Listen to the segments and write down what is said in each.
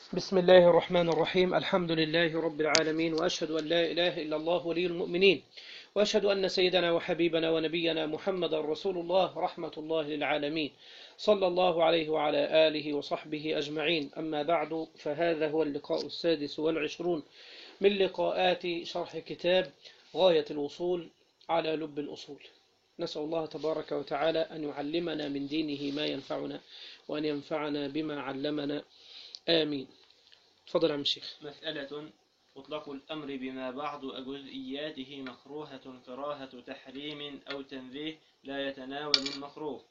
بسم الله الرحمن الرحيم الحمد لله رب العالمين وأشهد أن لا إله إلا الله ولي المؤمنين وأشهد أن سيدنا وحبيبنا ونبينا محمد رسول الله رحمة الله للعالمين صلى الله عليه وعلى آله وصحبه أجمعين أما بعد فهذا هو اللقاء السادس والعشرون من لقاءات شرح كتاب غاية الوصول على لب الأصول نسأل الله تبارك وتعالى أن يعلمنا من دينه ما ينفعنا وأن ينفعنا بما علمنا آمين تفضل يا عم الشيخ مسألة مطلق الأمر بما بعض جزئياته مكروهة كراهة تحريم أو تنزيه لا يتناول المكروه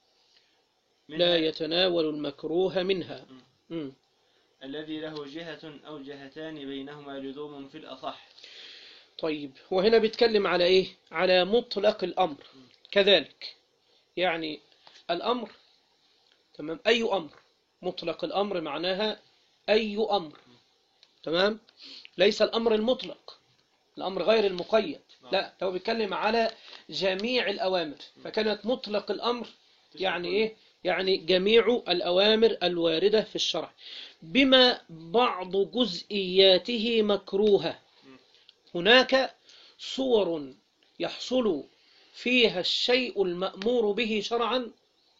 لا منها يتناول المكروه منها مم. الذي له جهة أو جهتان بينهما لزوم في الأصح طيب وهنا بيتكلم على إيه على مطلق الأمر كذلك يعني الأمر تمام أي أمر مطلق الأمر معناها أي أمر تمام ليس الأمر المطلق الأمر غير المقيد لا هو بيتكلم على جميع الأوامر فكانت مطلق الأمر يعني إيه يعني جميع الأوامر الواردة في الشرع بما بعض جزئياته مكروهة هناك صور يحصل فيها الشيء المأمور به شرعا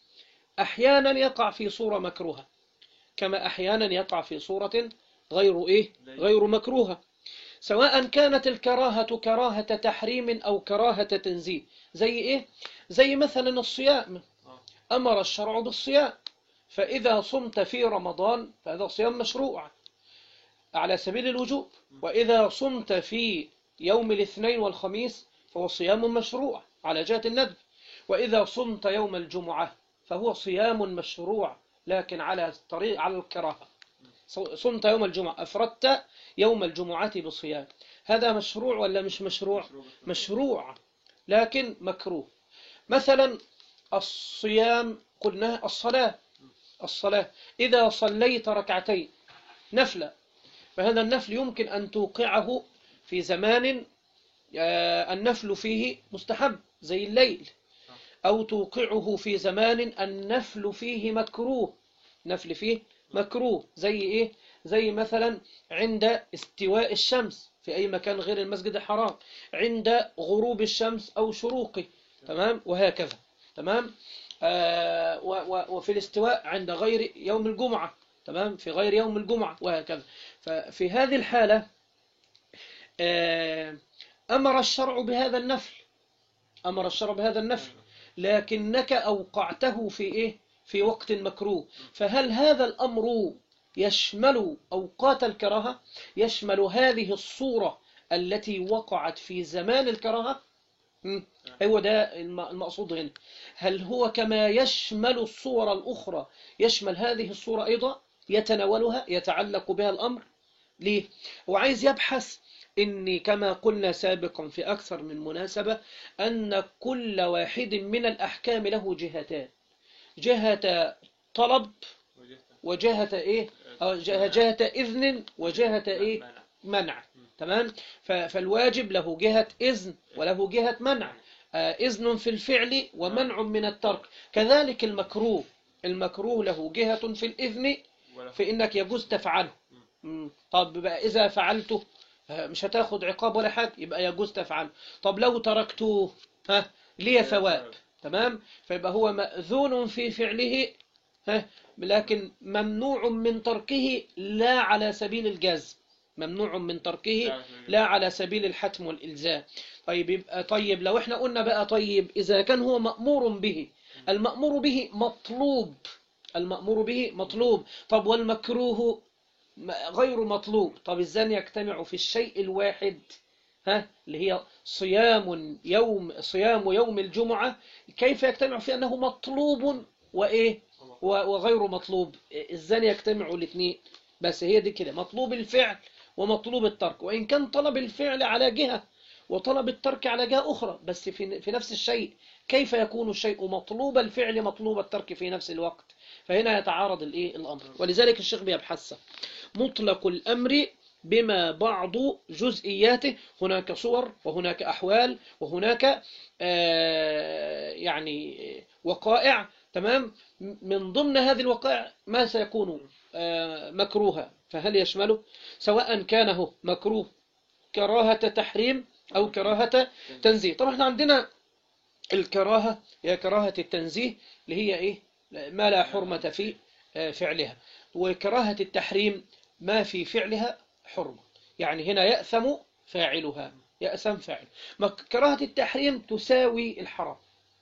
أحيانا يقع في صورة مكروهة كما أحيانا يقع في صورة غير إيه غير مكروهة سواء كانت الكراهة كراهة تحريم أو كراهة تنزيه زي إيه زي مثلا الصيام أمر الشرع بالصيام فإذا صمت في رمضان فهذا صيام مشروع على سبيل الوجوب وإذا صمت في يوم الاثنين والخميس فهو صيام مشروع على جهة الندب وإذا صمت يوم الجمعة فهو صيام مشروع لكن على طريق على الكراهة صمت يوم الجمعة أفردت يوم الجمعة بصيام هذا مشروع ولا مش مشروع مشروع لكن مكروه مثلا الصيام قلنا الصلاة الصلاة إذا صليت ركعتين نفلا فهذا النفل يمكن أن توقعه في زمان آه، النفل فيه مستحب زي الليل أو توقعه في زمان النفل فيه مكروه نفل فيه مكروه زي إيه زي مثلا عند استواء الشمس في أي مكان غير المسجد الحرام عند غروب الشمس أو شروقه تمام وهكذا تمام آه و- و- وفي الاستواء عند غير يوم الجمعة تمام في غير يوم الجمعة وهكذا ففي هذه الحالة آه أمر الشرع بهذا النفل أمر الشرع بهذا النفل لكنك أوقعته في إيه في وقت مكروه فهل هذا الأمر يشمل أوقات الكراهة يشمل هذه الصورة التي وقعت في زمان الكراهة مم. هو ده الم- المقصود هنا هل هو كما يشمل الصور الأخرى يشمل هذه الصورة أيضا يتناولها يتعلق بها الأمر ليه هو عايز يبحث إن كما قلنا سابقا في أكثر من مناسبة أن كل واحد من الأحكام له جهتان جهة طلب وجهة إيه أو جهة, جهة إذن وجهة إيه منع تمام ف- فالواجب له جهة إذن وله جهة منع آه، إذن في الفعل ومنع من الترك كذلك المكروه المكروه له جهة في الإذن في إنك يجوز تفعله مم. طب بقى إذا فعلته آه، مش هتاخد عقاب ولا حاجة يبقى يجوز تفعله طب لو تركته ها ليه ثواب تمام فيبقى هو مأذون في فعله ها لكن ممنوع من تركه لا على سبيل الجزم ممنوع من تركه لا على سبيل الحتم والإلزام طيب يبقى طيب لو احنا قلنا بقى طيب إذا كان هو مأمور به المأمور به مطلوب المأمور به مطلوب طب والمكروه م- غير مطلوب طب ازاي يجتمع في الشيء الواحد ها اللي هي صيام يوم صيام يوم الجمعة كيف يجتمع في أنه مطلوب وإيه و- وغير مطلوب ازاي يجتمعوا الاثنين بس هي دي كده مطلوب الفعل ومطلوب الترك وإن كان طلب الفعل على جهة وطلب الترك على جهة أخرى بس في في نفس الشيء كيف يكون الشيء مطلوب الفعل مطلوب الترك في نفس الوقت فهنا يتعارض الايه الأمر ولذلك الشيخ بيبحث مطلق الأمر بما بعض جزئياته هناك صور وهناك أحوال وهناك آه، يعني وقائع تمام من ضمن هذه الوقائع ما سيكون آه، مكروها فهل يشمله سواء كان هو مكروه كراهة تحريم أو كراهة تنزيه طبعا احنا عندنا الكراهة هي كراهة التنزيه اللي هي إيه ما لا حرمة في آه، فعلها وكراهة التحريم ما في فعلها حرمة يعني هنا يأثم فاعلها يأثم فاعل ما كراهة التحريم تساوي الحرام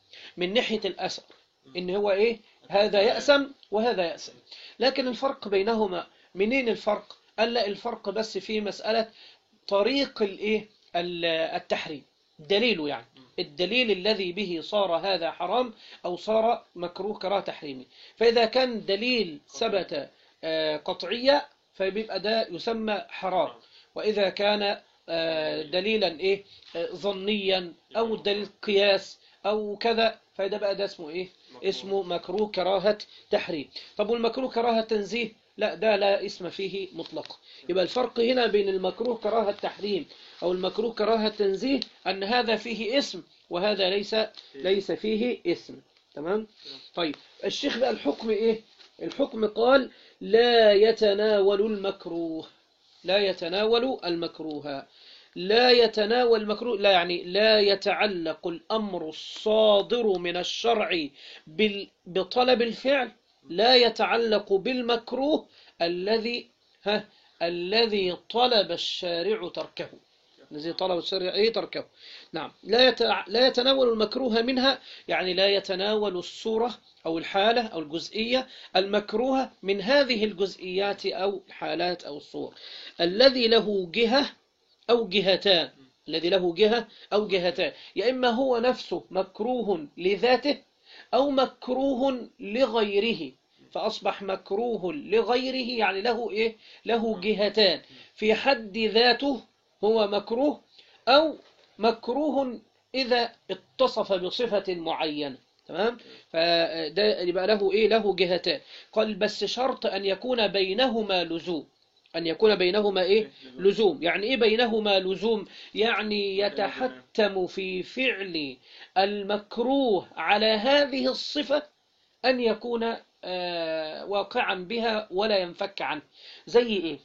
من ناحية الأثر إن هو إيه هذا يأسم وهذا يأسم لكن الفرق بينهما منين الفرق قال لا الفرق بس في مسألة طريق الإيه ال- التحريم دليله يعني الدليل الذي به صار هذا حرام أو صار مكروه كراهة تحريمي فإذا كان دليل ثبت آه، قطعية فبيبقى ده يسمى حرام وإذا كان آه، دليلا إيه آه، ظنيا أو دليل قياس أو كذا فده بقى ده اسمه إيه اسمه مكروه كراهة تحريم طب والمكروه كراهة تنزيه لا ده لا اسم فيه مطلقا يبقى الفرق هنا بين المكروه كراهة تحريم أو المكروه كراهة تنزيه أن هذا فيه اسم وهذا ليس ليس فيه اسم تمام طيب الشيخ بقى الحكم إيه الحكم قال لا يتناول المكروه لا يتناول المكروه لا يتناول المكروه لا يعني لا يتعلق الأمر الصادر من الشرع بال- بطلب الفعل لا يتعلق بالمكروه الذي ها الذي طلب الشارع تركه الذي طلب الشارع ايه تركه نعم لا يتع... لا يتناول المكروه منها يعني لا يتناول الصورة أو الحالة أو الجزئية المكروهة من هذه الجزئيات أو الحالات أو الصور الذي له جهة أو جهتان الذي له جهة أو جهتان يا إما هو نفسه مكروه لذاته أو مكروه لغيره فأصبح مكروه لغيره يعني له إيه له جهتان في حد ذاته هو مكروه أو مكروه إذا اتصف بصفة معينة تمام فده يبقى له إيه له جهتان قال بس شرط أن يكون بينهما لزوم أن يكون بينهما إيه لزوم يعني إيه بينهما لزوم يعني يتحتم في فعل المكروه على هذه الصفة أن يكون آه، واقعا بها ولا ينفك عنه زي إيه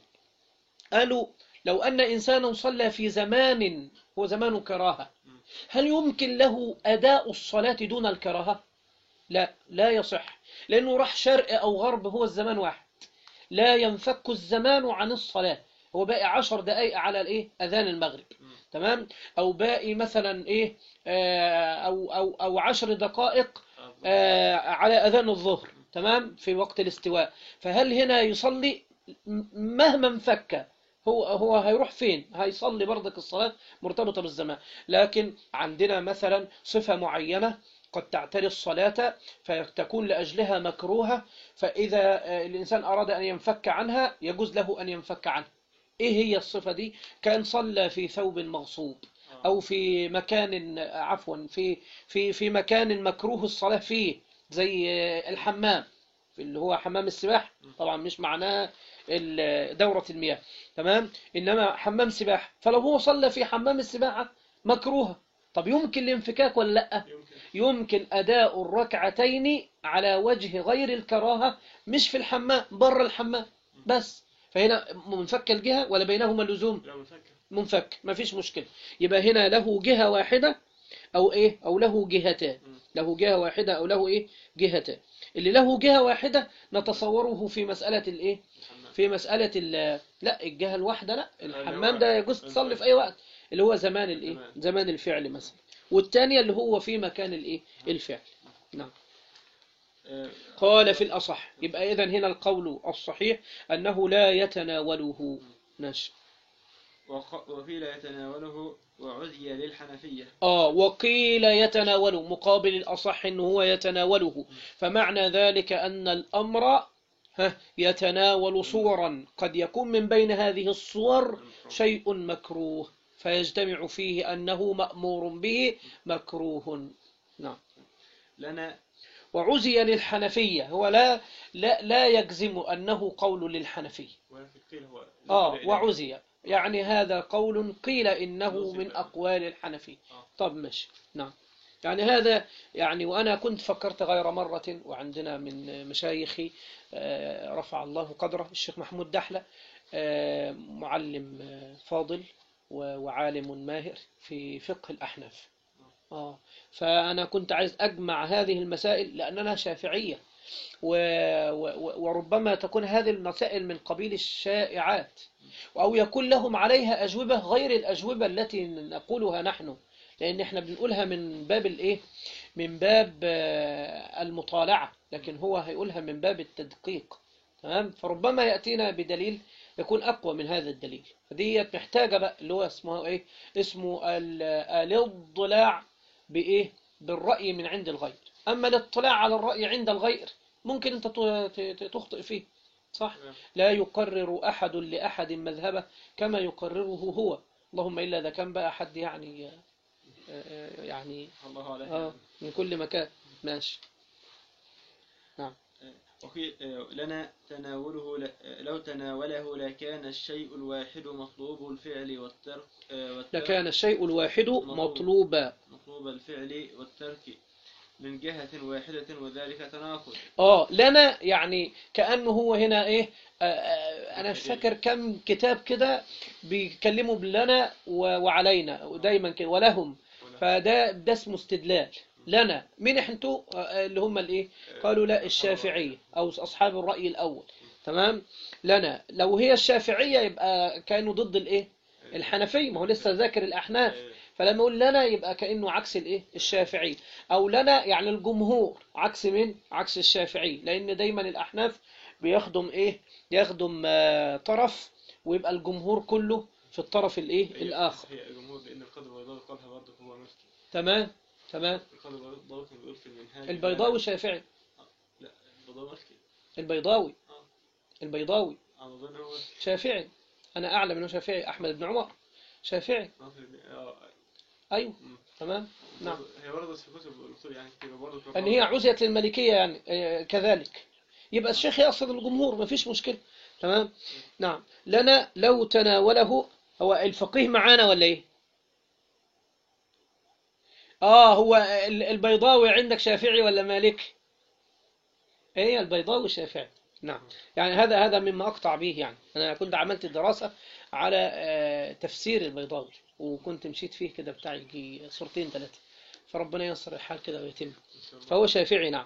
قالوا لو أن إنسانا صلى في زمان هو زمان كراهة هل يمكن له أداء الصلاة دون الكراهة لا لا يصح لأنه راح شرق أو غرب هو الزمان واحد لا ينفك الزمان عن الصلاة هو باقي عشر دقائق على الايه اذان المغرب تمام او باقي مثلا ايه آه، او او او عشر دقائق آه، على اذان الظهر تمام في وقت الاستواء فهل هنا يصلي م- مهما انفك هو هو هيروح فين هيصلي برضك الصلاة مرتبطة بالزمان لكن عندنا مثلا صفة معينة قد تعتري الصلاة فتكون لأجلها مكروهة فإذا آه، الإنسان أراد أن ينفك عنها يجوز له أن ينفك عنها إيه هي الصفة دي كان صلى في ثوب مغصوب أو في مكان عفوا في في في مكان مكروه الصلاة فيه زي آه، الحمام اللي هو حمام السباحة طبعا مش معناه ال- دورة المياه تمام إنما حمام سباحة فلو هو صلى في حمام السباحة مكروهة طب يمكن الانفكاك ولا لأ يمكن أداء الركعتين على وجه غير الكراهة مش في الحمام بره الحمام بس فهنا منفك الجهة ولا بينهما لزوم لا مفكر منفك ما فيش مشكلة يبقى هنا له جهة واحدة أو إيه أو له جهتان له جهة واحدة أو له إيه جهتان اللي له جهة واحدة نتصوره في مسألة الإيه الحمام. في مسألة ال لا الجهة الواحدة لا اللي الحمام هو- ده يجوز تصلي في أي وقت اللي هو زمان الإيه زمان. زمان الفعل مثلا والثانية اللي هو في مكان الإيه الفعل نعم آه، قال في الأصح يبقى إذن هنا القول الصحيح أنه لا يتناوله ماشي وخ- وقيل يتناوله وعزي للحنفية آه وقيل يتناوله مقابل الأصح أنه هو يتناوله فمعنى ذلك أن الأمر ها، يتناول صورا قد يكون من بين هذه الصور شيء مكروه فيجتمع فيه أنه مأمور به مكروه نعم لنا وعزي للحنفية هو لا لا لا يجزم أنه قول للحنفية ولكن قيل هو آه نسب إليه. وعزي يعني هذا قول قيل إنه نسب من إليه. أقوال الحنفية آه. طب ماشي نعم يعني هذا يعني وأنا كنت فكرت غير مرة وعندنا من مشايخي آه، رفع الله قدره الشيخ محمود دحلة آه، معلم آه، فاضل و- وعالم ماهر في فقه الأحناف آه فأنا كنت عايز أجمع هذه المسائل لأننا شافعية و... و... وربما تكون هذه المسائل من قبيل الشائعات أو يكون لهم عليها أجوبة غير الأجوبة التي نقولها نحن لأن احنا بنقولها من باب الإيه من باب آه، المطالعة لكن هو هيقولها من باب التدقيق تمام فربما يأتينا بدليل يكون أقوى من هذا الدليل فديت محتاجة بقى اللي هو اسمه إيه اسمه ال- الاضلاع بإيه بالرأي من عند الغير أما الاطلاع على الرأي عند الغير ممكن أنت ت- ت- تخطئ فيه صح نعم. لا يقرر أحد لأحد مذهبه كما يقرره هو اللهم إلا إذا كان بقى حد يعني آه، يعني الله عليه آه من كل مكان ماشي وقيل آه، لنا تناوله ل- آه، لو تناوله لكان الشيء الواحد مطلوب الفعل والترك آه، والترك لكان الشيء الواحد مطلوبا مطلوب الفعل والترك من جهة واحدة وذلك تناقض اه لنا يعني كأنه هو هنا ايه آه، آه، انا مش فاكر كم كتاب كده بيتكلموا بلنا و- وعلينا ودايما كده ولهم فده ده اسمه استدلال لنا مين انتوا آه، اللي هم الايه قالوا لا الشافعية او اصحاب الرأي الاول تمام لنا لو هي الشافعية يبقى كانوا ضد الايه الحنفية ما هو لسه ذاكر الاحناف فلما يقول لنا يبقى كأنه عكس الايه الشافعي او لنا يعني الجمهور عكس من عكس الشافعي لان دايما الاحناف بيخدم ايه يخدم آه، طرف ويبقى الجمهور كله في الطرف الايه الاخر هي الجمهور لأن القدر البيضاوي قالها برضه هو مفتي تمام تمام القدر البيضاوي كان بيقول في المنهاج البيضاوي شافعي لا البيضاوي مفتي البيضاوي آه. البيضاوي أنا أظن هو شافعي انا اعلم انه شافعي احمد بن عمر شافعي ناصر آه، ايوه مم. تمام نعم هي برضه في كتب الأصول يعني كتير برضه في ان هي عزيت للملكية يعني آه، كذلك يبقى الشيخ يقصد الجمهور ما فيش مشكلة تمام نعم لنا لو تناوله هو الفقيه معانا ولا ايه اه هو ال- البيضاوي عندك شافعي ولا مالك ايه البيضاوي شافعي نعم يعني هذا هذا مما اقطع به يعني انا كنت عملت دراسة على آه، تفسير البيضاوي وكنت مشيت فيه كده بتاع يجي صورتين ثلاثة فربنا ييسر الحال كده ويتم فهو شافعي نعم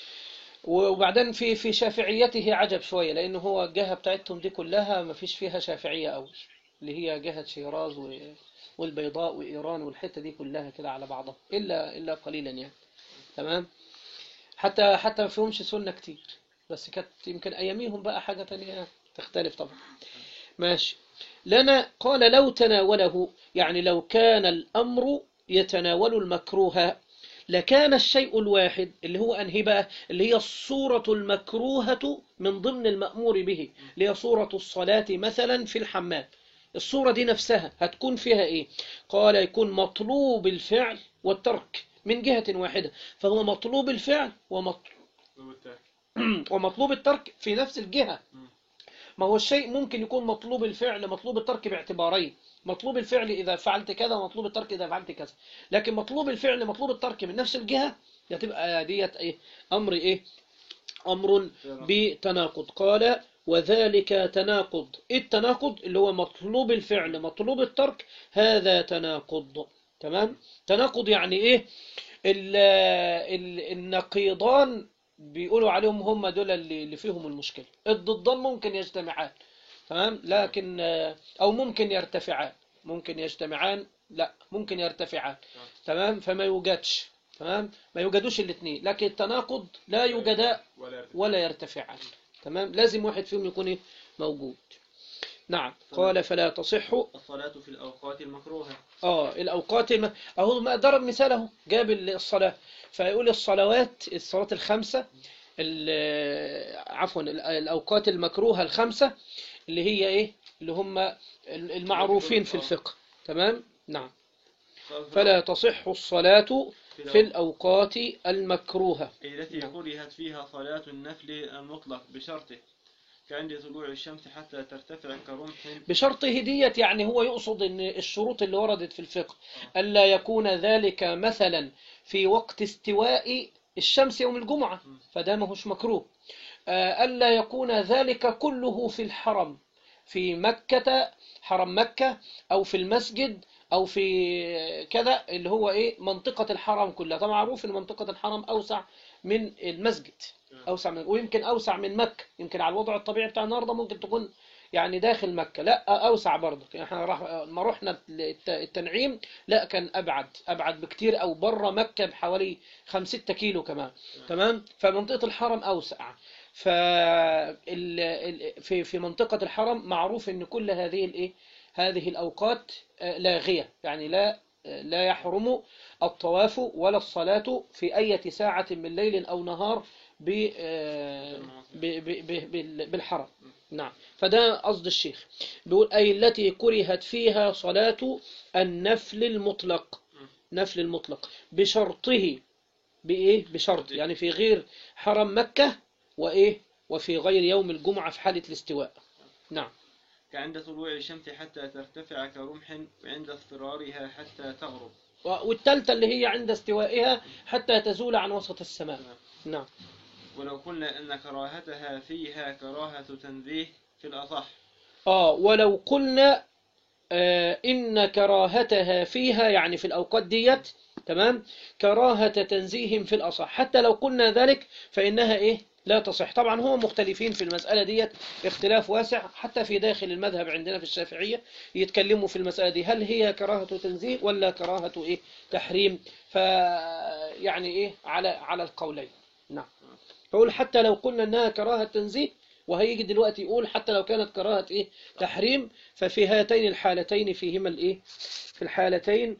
وبعدين في في شافعيته عجب شوية لأنه هو الجهة بتاعتهم دي كلها ما فيش فيها شافعية أوي اللي هي جهة شيراز و- والبيضاء وإيران والحتة دي كلها كده على بعضها إلا إلا قليلا يعني تمام حتى حتى ما فيهمش سنة كتير بس كانت يمكن أياميهم بقى حاجة تانية تختلف طبعا ماشي لنا قال لو تناوله يعني لو كان الأمر يتناول المكروه لكان الشيء الواحد اللي هو أنهي بقى اللي هي الصورة المكروهة من ضمن المأمور به اللي هي صورة الصلاة مثلا في الحمام الصورة دي نفسها هتكون فيها إيه قال يكون مطلوب الفعل والترك من جهة واحدة فهو مطلوب الفعل ومط... ومطلوب الترك في نفس الجهة ما هو الشيء ممكن يكون مطلوب الفعل مطلوب الترك باعتبارين مطلوب الفعل إذا فعلت كذا ومطلوب الترك إذا فعلت كذا لكن مطلوب الفعل مطلوب الترك من نفس الجهة يتبقى ديت إيه أمر إيه أمر بتناقض قال وذلك تناقض إيه التناقض اللي هو مطلوب الفعل مطلوب الترك هذا تناقض تمام تناقض يعني إيه ال ال النقيضان بيقولوا عليهم هم دول اللي اللي فيهم المشكلة الضدان ممكن يجتمعان تمام لكن آه، أو ممكن يرتفعان ممكن يجتمعان لا ممكن يرتفعان تمام فما يوجدش تمام ما يوجدوش الاثنين لكن التناقض لا يوجدا ولا ولا يرتفعان تمام لازم واحد فيهم يكون إيه؟ موجود نعم قال فلا تصح الصلاة في الأوقات المكروهة اه الاوقات الم... اهو ما ضرب مثال اهو جاب الصلاه فيقول الصلوات الصلاه الخمسه ال- عفوا ال- الاوقات المكروهه الخمسه اللي هي ايه اللي هم المعروفين في الفقه تمام نعم فلا تصح الصلاه في الاوقات المكروهه التي نعم. كرهت فيها صلاة النفل المطلق بشرطه كعند طلوع الشمس حتى ترتفع كرمح بشرطه ديت يعني هو يقصد ان الشروط اللي وردت في الفقه ألا يكون ذلك مثلا في وقت استواء الشمس يوم الجمعة فده ماهوش مكروه آه، ألا يكون ذلك كله في الحرم في مكة حرم مكة أو في المسجد أو في كذا اللي هو إيه منطقة الحرم كلها طبعا معروف إن منطقة الحرم أوسع من المسجد أوسع من ويمكن أوسع من مكة يمكن على الوضع الطبيعي بتاع النهاردة ممكن تكون يعني داخل مكة لا أوسع برضه يعني احنا راح ما رحنا الت- التنعيم لا كان أبعد أبعد بكتير أو بره مكة بحوالي 5 6 كيلو كمان تمام فمنطقة الحرم أوسع ف ال- ال- في في منطقة الحرم معروف إن كل هذه الإيه هذه الأوقات آه، لاغية يعني لا آه، لا يحرم الطواف ولا الصلاة في أي ساعة من ليل أو نهار ب- آه، ب- ب- ب- بال- بالحرم نعم فده قصد الشيخ بيقول أي التي كرهت فيها صلاة النفل المطلق نفل المطلق بشرطه بإيه بشرط يعني في غير حرم مكة وإيه وفي غير يوم الجمعة في حالة الاستواء نعم كعند طلوع الشمس حتى ترتفع كرمح وعند اضطرارها حتى تغرب والثالثة اللي هي عند استوائها حتى تزول عن وسط السماء نعم ولو قلنا أن كراهتها فيها كراهة تنزيه في الأصح آه ولو قلنا آه إن كراهتها فيها يعني في الأوقات ديت تمام كراهة تنزيه في الأصح حتى لو قلنا ذلك فإنها إيه لا تصح طبعا هم مختلفين في المسألة ديت اختلاف واسع حتى في داخل المذهب عندنا في الشافعية يتكلموا في المسألة دي هل هي كراهة تنزيه ولا كراهة إيه تحريم ف يعني إيه على على القولين نعم فقول حتى لو قلنا انها كراهة تنزيه وهيجي دلوقتي يقول حتى لو كانت كراهة ايه تحريم ففي هاتين الحالتين فيهما الايه في الحالتين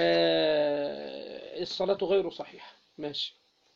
آه الصلاة غير صحيحة ماشي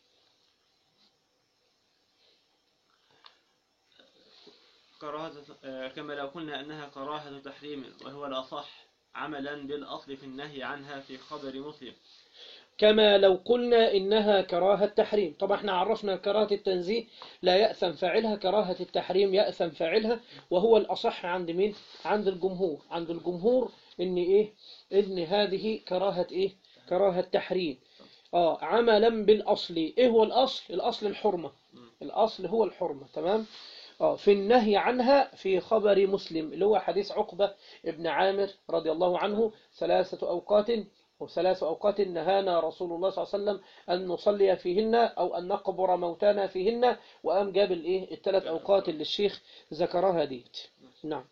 كراهة آه، كما لو قلنا أنها كراهة تحريم وهو الأصح عملا بالأصل في النهي عنها في خبر مسلم كما لو قلنا إنها كراهة تحريم طبعا احنا عرفنا كراهة التنزيه لا يأثم فاعلها كراهة التحريم يأثم فاعلها وهو الأصح عند مين عند الجمهور عند الجمهور إن إيه إن هذه كراهة إيه كراهة تحريم آه عملا بالأصل إيه هو الأصل الأصل الحرمة الأصل هو الحرمة تمام آه في النهي عنها في خبر مسلم اللي هو حديث عقبة ابن عامر رضي الله عنه ثلاثة أوقات وثلاث أوقات نهانا رسول الله صلى الله عليه وسلم أن نصلي فيهن أو أن نقبر موتانا فيهن وقام جاب الإيه الثلاث أوقات اللي الشيخ ذكرها ديت نعم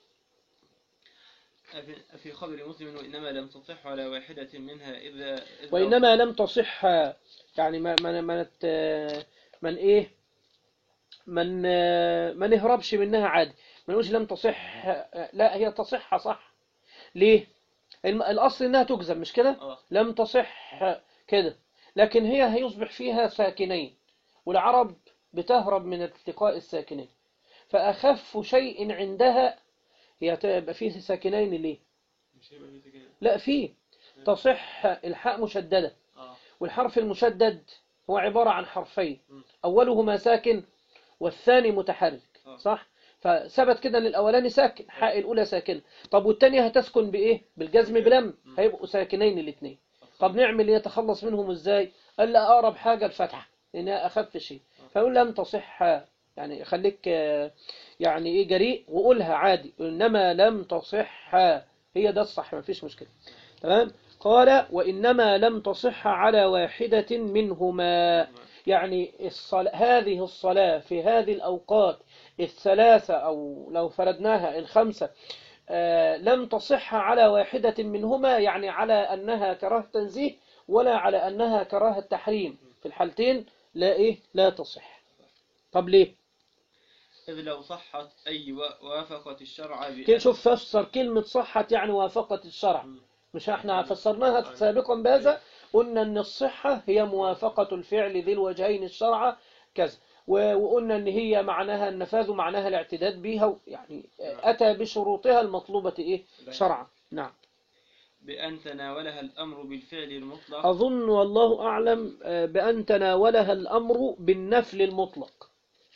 أفي- في خبر مسلم وإنما لم تصح على واحدة منها إذا إذا وإنما لم تصح يعني ما ما ما نت- من إيه من ما نهربش منها عادي ما نقولش لم تصح لا هي تصح صح ليه الم- الأصل إنها تجزم مش كده آه. لم تصح كده لكن هي هيصبح فيها ساكنين والعرب بتهرب من التقاء الساكنين فأخف شيء عندها هي تبقى فيه ساكنين ليه مش هيبقى في كده. لا فيه تصح الحاء مشددة آه. والحرف المشدد هو عبارة عن حرفين م. أولهما ساكن والثاني متحرك آه. صح فثبت كده ان الاولاني ساكن حق الاولى ساكنه طب والثانيه هتسكن بايه بالجزم بلم هيبقوا ساكنين الاثنين طب نعمل ايه يتخلص منهم ازاي قال لا اقرب حاجه الفتحه لانها اخف شيء فيقول لم تصح يعني خليك آه، يعني ايه جريء وقولها عادي انما لم تصح هي ده الصح ما فيش مشكله تمام قال وانما لم تصح على واحده منهما يعني الصلاة هذه الصلاة في هذه الأوقات الثلاثة أو لو فردناها الخمسة آه، لم تصح على واحدة منهما يعني على أنها كراهة تنزيه ولا على أنها كراهة تحريم في الحالتين لا إيه لا تصح طب ليه إذ لو صحت أي و- وافقت الشرع بأن- كده شوف فسر كلمة صحت يعني وافقت الشرع مش احنا فسرناها سابقا بهذا قلنا ان الصحة هي موافقة الفعل ذي الوجهين الشرع كذا و- وقلنا ان هي معناها النفاذ ومعناها الاعتداد بها يعني اتى بشروطها المطلوبة ايه شرعا نعم بأن تناولها الأمر بالفعل المطلق اظن والله اعلم آه، بان تناولها الامر بالنفل المطلق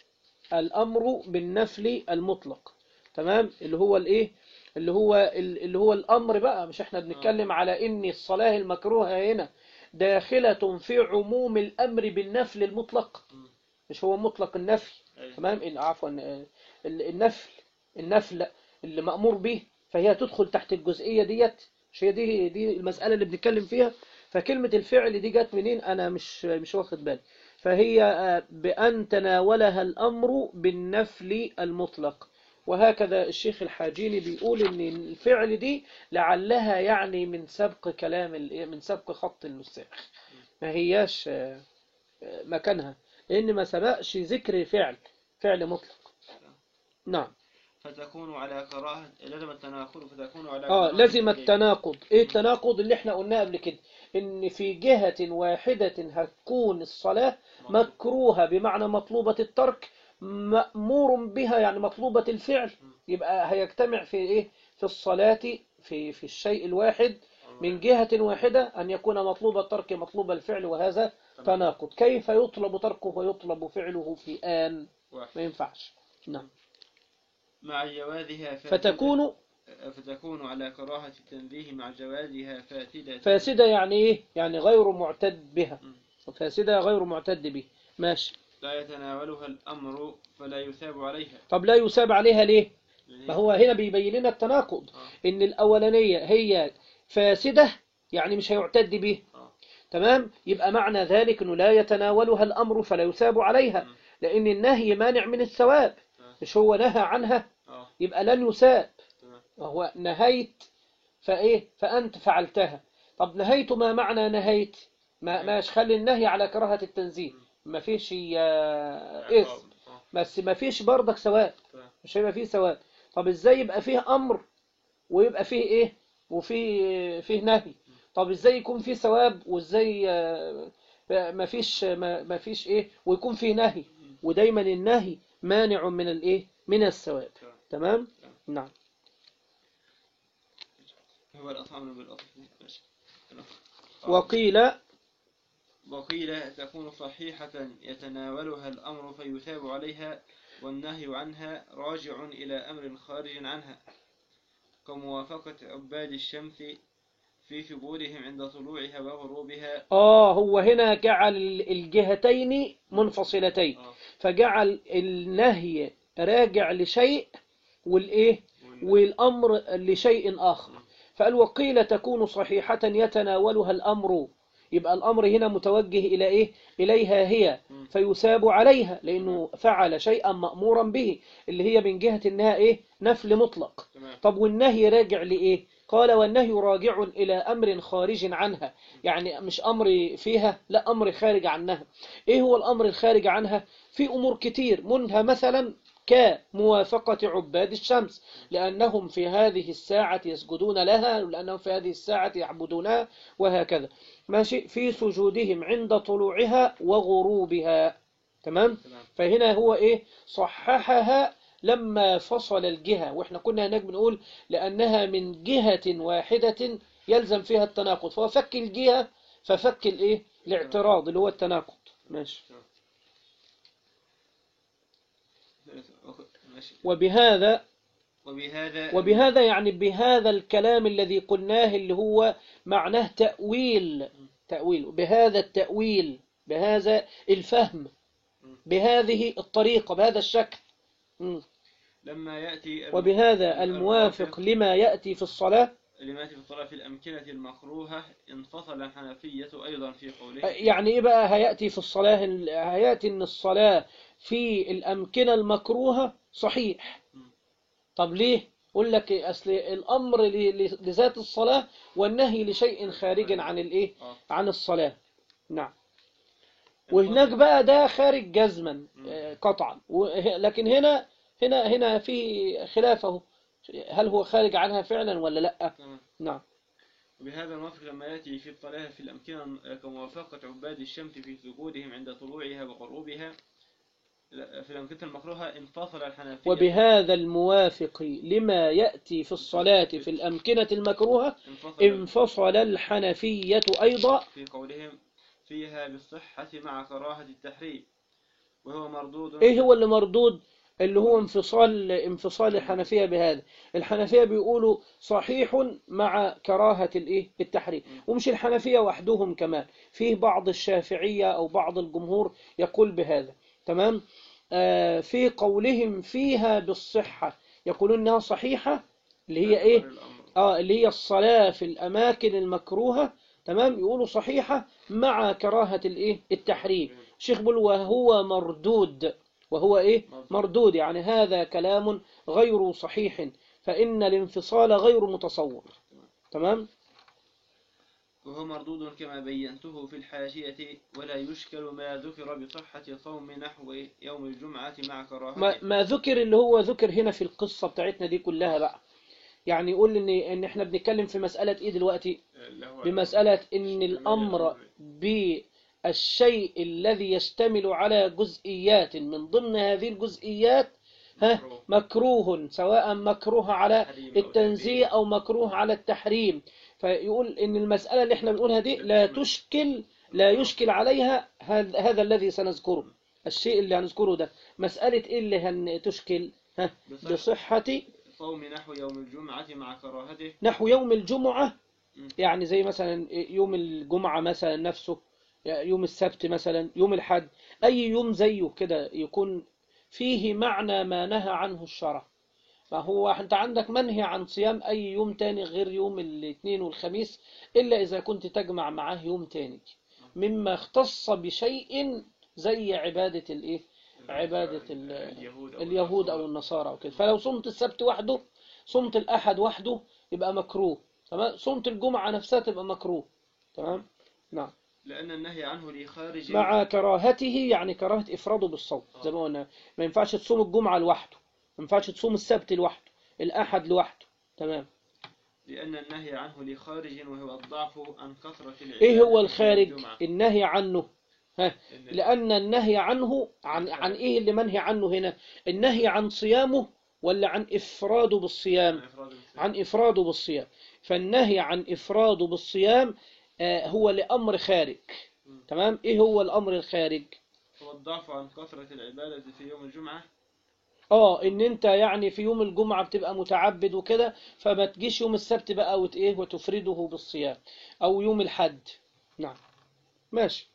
الامر بالنفل المطلق تمام اللي هو الايه اللي هو اللي هو الامر بقى مش احنا بنتكلم على ان الصلاة المكروهة هنا داخلة في عموم الامر بالنفل المطلق مش هو مطلق النفي أيوة. تمام ال- عفوا آه، ال- النفل النفل اللي مأمور به فهي تدخل تحت الجزئية ديت مش هي دي دي المسألة اللي بنتكلم فيها فكلمة الفعل دي جت منين أنا مش مش واخد بالي فهي آه، بأن تناولها الأمر بالنفل المطلق وهكذا الشيخ الحاجيني بيقول ان الفعل دي لعلها يعني من سبق كلام ال- من سبق خط النساخ ما هياش آه، آه، مكانها لان ما سبقش ذكر فعل فعل مطلق نعم فتكون على كراهة لازم التناقض فتكون على اه كراهة لازم التحريم. التناقض ايه التناقض اللي احنا قلناه قبل كده ان في جهة واحدة هتكون الصلاة مكروهة بمعنى مطلوبة الترك مأمور بها يعني مطلوبة الفعل يبقى هيجتمع في ايه في الصلاة في في الشيء الواحد من جهة واحدة أن يكون مطلوب الترك مطلوب الفعل وهذا تناقض كيف يطلب تركه ويطلب فعله في آن واحد. ما ينفعش نعم مع جوازها فاسدة فتكون فتكون على كراهة التنزيه مع جوازها فاسدة فاسدة يعني ايه يعني غير معتد بها فاسدة غير معتد به ماشي لا يتناولها الأمر فلا يثاب عليها طب لا يساب عليها ليه لأن ما هو هنا بيبين لنا التناقض آه. ان الاولانية هي فاسدة يعني مش هيعتد به آه. تمام يبقى معنى ذلك انه لا يتناولها الامر فلا يثاب عليها مم. لان النهي مانع من الثواب آه. مش هو نهى عنها آه. يبقى لن يثاب تمام وهو نهيت فايه فانت فعلتها طب نهيت ما معنى نهيت ما ماش خلي النهي على كراهة التنزيه ما فيش آه، اسم آه. بس ما فيش برضك ثواب تمام. مش هيبقى فيه ثواب طب ازاي يبقى فيه امر ويبقى فيه ايه وفيه فيه نهي طب ازاي يكون فيه ثواب وازاي آه، ما فيش ما ما فيش ايه ويكون فيه نهي ودايما النهي مانع من الايه من الثواب تمام. تمام نعم هو الأطعم بالأطف ماشي تمام. وقيل وقيل تكون صحيحة يتناولها الأمر فيثاب عليها والنهي عنها راجع إلى أمر خارج عنها كموافقة عباد الشمس في ثبورهم عند طلوعها وغروبها اه هو هنا جعل الجهتين منفصلتين آه. فجعل النهي راجع لشيء والايه والنهي- والامر لشيء اخر فقال وقيل تكون صحيحة يتناولها الامر يبقى الامر هنا متوجه الى ايه اليها هي مم. فيثاب عليها لانه فعل شيئا مأمورا به اللي هي من جهة انها ايه نفل مطلق تمام طب والنهي راجع لإيه قال والنهي راجع إلى أمر خارج عنها يعني مش أمر فيها لا أمر خارج عنها إيه هو الأمر الخارج عنها في أمور كتير منها مثلا كموافقة عباد الشمس لأنهم في هذه الساعة يسجدون لها لأنهم في هذه الساعة يعبدونها وهكذا ماشي في سجودهم عند طلوعها وغروبها تمام تمام فهنا هو ايه صححها لما فصل الجهة واحنا كنا هناك بنقول لأنها من جهة واحدة يلزم فيها التناقض فهو فك الجهة ففك الايه الاعتراض اللي هو التناقض ماشي ماشي وبهذا وبهذا وبهذا يعني بهذا الكلام الذي قلناه اللي هو معناه تأويل تأويل بهذا التأويل بهذا الفهم بهذه الطريقة بهذا الشكل مم. لما يأتي الم- وبهذا الموافق لما يأتي في الصلاة لما يأتي في الصلاة في الأمكنة المكروهة انفصل الحنفية أيضا في قوله يعني إيه بقى هيأتي في الصلاة هيأتي إن الصلاة في الأمكنة المكروهة صحيح طب ليه؟ يقول لك أصل الأمر ل- ل- لذات الصلاة والنهي لشيء خارج عن الإيه؟ آه. عن الصلاة نعم وهناك بقى ده خارج جزما آه، قطعا وه- لكن هنا هنا هنا في خلافه هل هو خارج عنها فعلا ولا لا تمام. نعم وبهذا الموافق لما يأتي في الصلاة في الأمكنة كموافقة عباد الشمس في سجودهم عند طلوعها وغروبها لا، في الأمكنة المكروهة انفصل الحنفية وبهذا الموافق لما يأتي في الصلاة في الأمكنة المكروهة انفصل انفصل الحنفية أيضا في قولهم فيها بالصحة مع كراهة التحريم وهو مردود إيه هو اللي مردود اللي هو انفصال انفصال الحنفية بهذا الحنفية بيقولوا صحيح مع كراهة الايه التحريم ومش الحنفية وحدهم كمان فيه بعض الشافعية أو بعض الجمهور يقول بهذا تمام آه، في قولهم فيها بالصحة يقولون انها صحيحة اللي هي ايه الأمر. اه اللي هي الصلاة في الاماكن المكروهة تمام يقولوا صحيحة مع كراهة الايه التحريم الشيخ بيقول وهو مردود وهو ايه مردود يعني هذا كلام غير صحيح فإن الانفصال غير متصور تمام وهو مردود كما بينته في الحاشية ولا يشكل ما ذكر بصحة صوم نحو يوم الجمعة مع ما, كراهته ما ذكر اللي هو ذكر هنا في القصة بتاعتنا دي كلها بقى يعني يقول ان ان احنا بنتكلم في مسألة ايه دلوقتي اللي هو بمسألة ان الامر بالشيء الذي يشتمل على جزئيات من ضمن هذه الجزئيات ها مكروه سواء مكروه على تحريم أو التنزيه او مكروه على التحريم فيقول ان المسألة اللي احنا بنقولها دي لا تشكل لا يشكل عليها هذا هذا الذي سنذكره الشيء اللي هنذكره ده مسألة ايه اللي هتشكل ها بصحة بصحة صوم نحو يوم الجمعة مع كراهته نحو يوم الجمعة مم. يعني زي مثلا يوم الجمعة مثلا نفسه يوم السبت مثلا يوم الحد أي يوم زيه كده يكون فيه معنى ما نهى عنه الشرع فهو أنت عندك منهي عن صيام أي يوم تاني غير يوم الاثنين والخميس إلا إذا كنت تجمع معاه يوم تاني مما اختص بشيء زي عبادة الإيه عبادة ال- اليهود أو اليهود أو النصارى وكده فلو صمت السبت وحده صمت الأحد وحده يبقى مكروه تمام صمت الجمعة نفسها تبقى مكروه تمام نعم لأن النهي عنه لخارج مع كراهته يعني كراهة إفراده بالصوم زي ما قلنا ما ينفعش تصوم الجمعة لوحده ما ينفعش تصوم السبت لوحده الأحد لوحده تمام لأن النهي عنه لخارج وهو الضعف عن كثرة العبادة إيه هو في الخارج الجمعة. النهي عنه ها إن- لأن النهي عنه عن عن إيه اللي منهي عنه هنا النهي عن صيامه ولا عن إفراده بالصيام عن إفراد المسلم. عن إفراده بالصيام فالنهي عن إفراده بالصيام آه، هو لأمر خارج تمام إيه هو الأمر الخارج هو الضعف عن كثرة العبادة في يوم الجمعة اه ان انت يعني في يوم الجمعة بتبقى متعبد وكده فما تجيش يوم السبت بقى وت ايه وتفرده بالصيام او يوم الحد نعم ماشي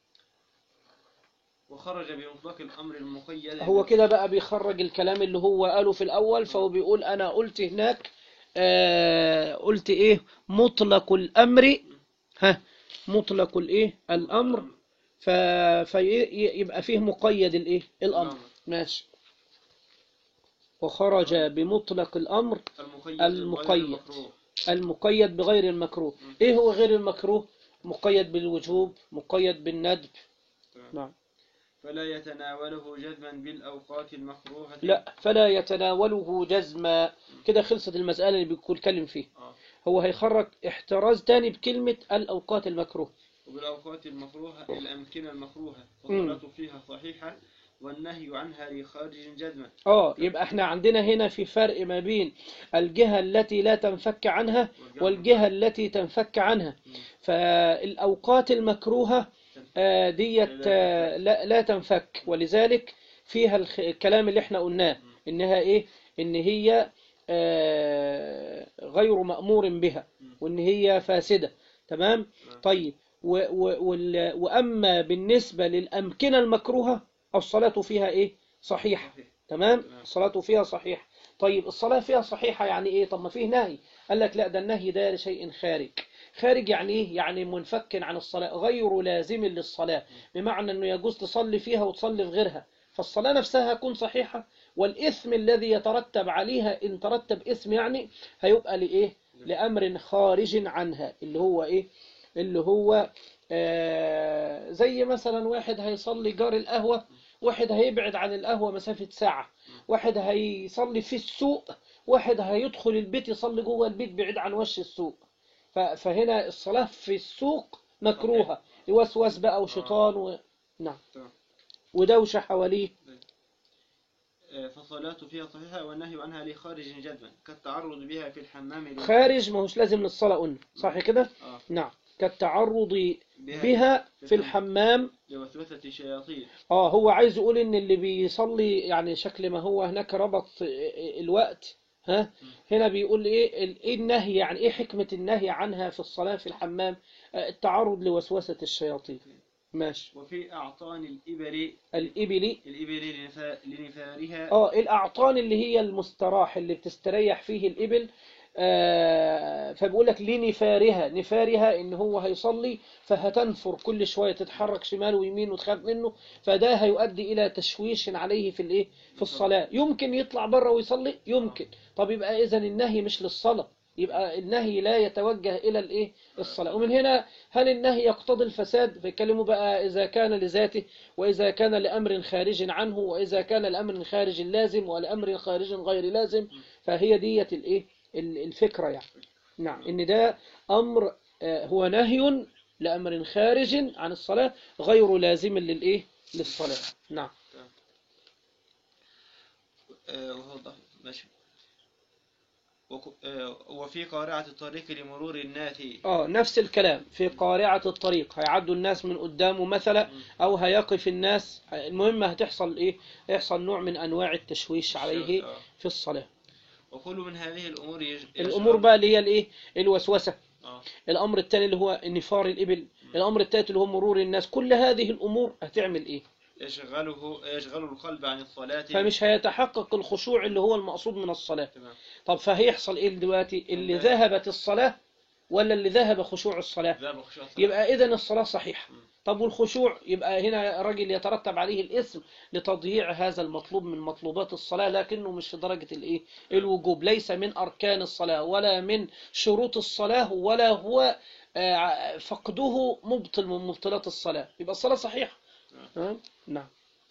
وخرج بمطلق الأمر المقيد هو كده بقى بيخرج الكلام اللي هو قاله في الاول فهو بيقول انا قلت هناك آه قلت ايه مطلق الامر ها مطلق الايه الامر ف فيبقى فيه مقيد الايه الامر الأمر. ماشي وخرج بمطلق الامر المقيد المقيد. غير المكروه. المقيد بغير المكروه ايه هو غير المكروه مقيد بالوجوب مقيد بالندب تمام. نعم فلا يتناوله جزما بالأوقات المكروهة لا فلا يتناوله جزما كده خلصت المسألة اللي بيتكلم فيها آه. هو هيخرج احتراز تاني بكلمة الأوقات المكروه وبالأوقات المكروهة الأمكنة المكروهة مم. والصلاة فيها صحيحة والنهي عنها لخارج جزما اه يبقى احنا عندنا هنا في فرق ما بين الجهة التي لا تنفك عنها والجهة التي تنفك عنها فالأوقات المكروهة آه، ديت آه، لا, لا تنفك ولذلك فيها الخ- الكلام اللي احنا قلناه انها ايه ان هي آه، غير مأمور بها وان هي فاسدة تمام طيب و و وال- واما بالنسبة للأمكنة المكروهة الصلاة فيها ايه صحيحة صحيح. تمام تمام. الصلاة فيها صحيح طيب الصلاة فيها صحيحة يعني ايه طب ما فيه نهي قال لك لا ده النهي ده لشيء خارج خارج يعني ايه يعني منفك عن الصلاة غير لازم للصلاة بمعنى انه يجوز تصلي فيها وتصلي في غيرها فالصلاة نفسها هتكون صحيحة والإثم الذي يترتب عليها إن ترتب إثم يعني هيبقى لإيه لأمر خارج عنها اللي هو إيه اللي هو آه زي مثلا واحد هيصلي جار القهوة واحد هيبعد عن القهوة مسافة ساعة واحد هيصلي في السوق واحد هيدخل البيت يصلي جوه البيت بعيد عن وش السوق ف- فهنا الصلاة في السوق مكروهة وسوس بقى وشيطان و... نعم تمام. ودوشة حواليه آه، فالصلاة فيها صحيحة والنهي عنها لخارج جزما كالتعرض بها في الحمام لل- خارج ما هوش لازم للصلاة قلنا صح كده آه. نعم كالتعرض بها, بها في الحمام لوسوسة شياطين اه هو عايز يقول ان اللي بيصلي يعني شكل ما هو هناك ربط الوقت ها هنا بيقول ايه ال- ايه النهي يعني ايه حكمة النهي عنها في الصلاة في الحمام آه، التعرض لوسوسة الشياطين ماشي وفي أعطان الإبل الإبل الإبل لنفا- لنفارها اه الأعطان اللي هي المستراح اللي بتستريح فيه الإبل آه فبيقول لك لنفارها نفارها إن هو هيصلي فهتنفر كل شوية تتحرك شمال ويمين وتخاف منه فده هيؤدي إلى تشويش عليه في الإيه في الصلاة يمكن يطلع بره ويصلي يمكن طب يبقى إذا النهي مش للصلاة يبقى النهي لا يتوجه إلى الإيه الصلاة ومن هنا هل النهي يقتضي الفساد فيتكلموا بقى إذا كان لذاته وإذا كان لأمر خارج عنه وإذا كان لأمر خارج لازم ولأمر خارج غير لازم فهي دية الإيه ال- الفكرة يعني نعم إن ده أمر آه، هو نهي لأمر خارج عن الصلاة غير لازم للإيه للصلاة نعم آه، وهو ضعف ماشي وك- آه، وفي قارعة الطريق لمرور الناس اه نفس الكلام في قارعة الطريق هيعدوا الناس من قدامه مثلا او هيقف الناس المهم هتحصل ايه هيحصل نوع من انواع التشويش عليه آه. في الصلاة وكل من هذه الأمور يج... الامور بقى اللي هي الايه الوسوسة آه. الامر الثاني اللي هو نفار الابل الامر الثالث اللي هو مرور الناس كل هذه الامور هتعمل ايه يشغله يشغل القلب عن الصلاة فمش هيتحقق الخشوع اللي هو المقصود من الصلاة تمام طب فهيحصل ايه دلوقتي اللي تمام. ذهبت الصلاة ولا اللي ذهب خشوع الصلاة ذهب الخشوع الصلاة. يبقى إذا الصلاة صحيحة مم. طب والخشوع يبقى هنا راجل يترتب عليه الإثم لتضييع هذا المطلوب من مطلوبات الصلاة لكنه مش في درجة الإيه الوجوب ليس من أركان الصلاة ولا من شروط الصلاة ولا هو آه، فقده مبطل من مبطلات الصلاة يبقى الصلاة صحيحة تمام؟ نعم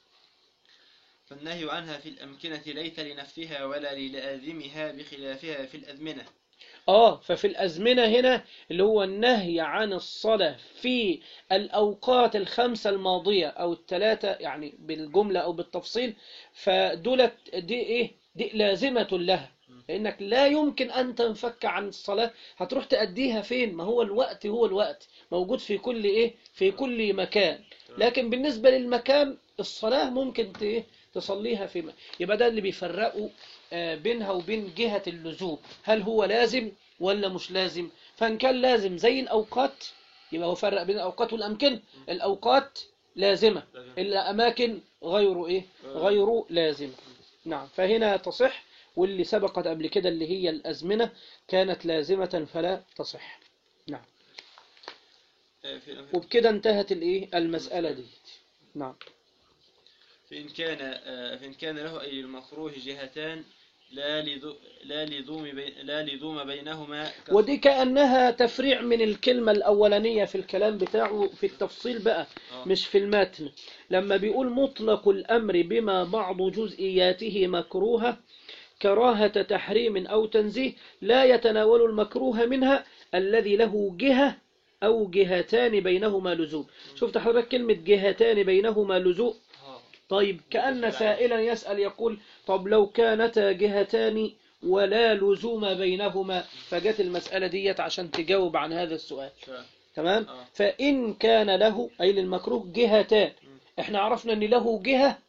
فالنهي عنها في الأمكنة ليس لنفسها ولا للازمها بخلافها في الأزمنة آه ففي الأزمنة هنا اللي هو النهي عن الصلاة في الأوقات الخمسة الماضية أو الثلاثة يعني بالجملة أو بالتفصيل فدولت دي إيه دي لازمة لها لأنك لا يمكن أن تنفك عن الصلاة هتروح تأديها فين ما هو الوقت هو الوقت موجود في كل إيه في كل مكان لكن بالنسبة للمكان الصلاة ممكن ت- إيه؟ تصليها في م- يبقى ده اللي بيفرقوا آه، بينها وبين جهة اللزوم هل هو لازم ولا مش لازم فإن كان لازم زي الأوقات يبقى هو فرق بين الأوقات والأمكنة الأوقات لازمة لازم. الأماكن غير إيه غير لازمة نعم فهنا تصح واللي سبقت قبل كده اللي هي الأزمنة كانت لازمة فلا تصح نعم آه، في وبكده انتهت الإيه المسألة دي نعم فإن كان آه، فإن كان له أي المكروه جهتان لا لذو لا لزوم بين لا لزوم بينهما ك- ودي كأنها تفريع من الكلمة الأولانية في الكلام بتاعه في التفصيل بقى آه. مش في المتن لما بيقول مطلق الأمر بما بعض جزئياته مكروهة كراهة تحريم أو تنزيه لا يتناول المكروه منها الذي له جهة أو جهتان بينهما لزوم شفت حضرتك كلمة جهتان بينهما لزوم آه. طيب كأن سائلا يسأل يقول طب لو كانتا جهتان ولا لزوم بينهما فجت المسألة ديت عشان تجاوب عن هذا السؤال ف- تمام آه. فإن كان له أي للمكروه جهتان احنا عرفنا ان له جهة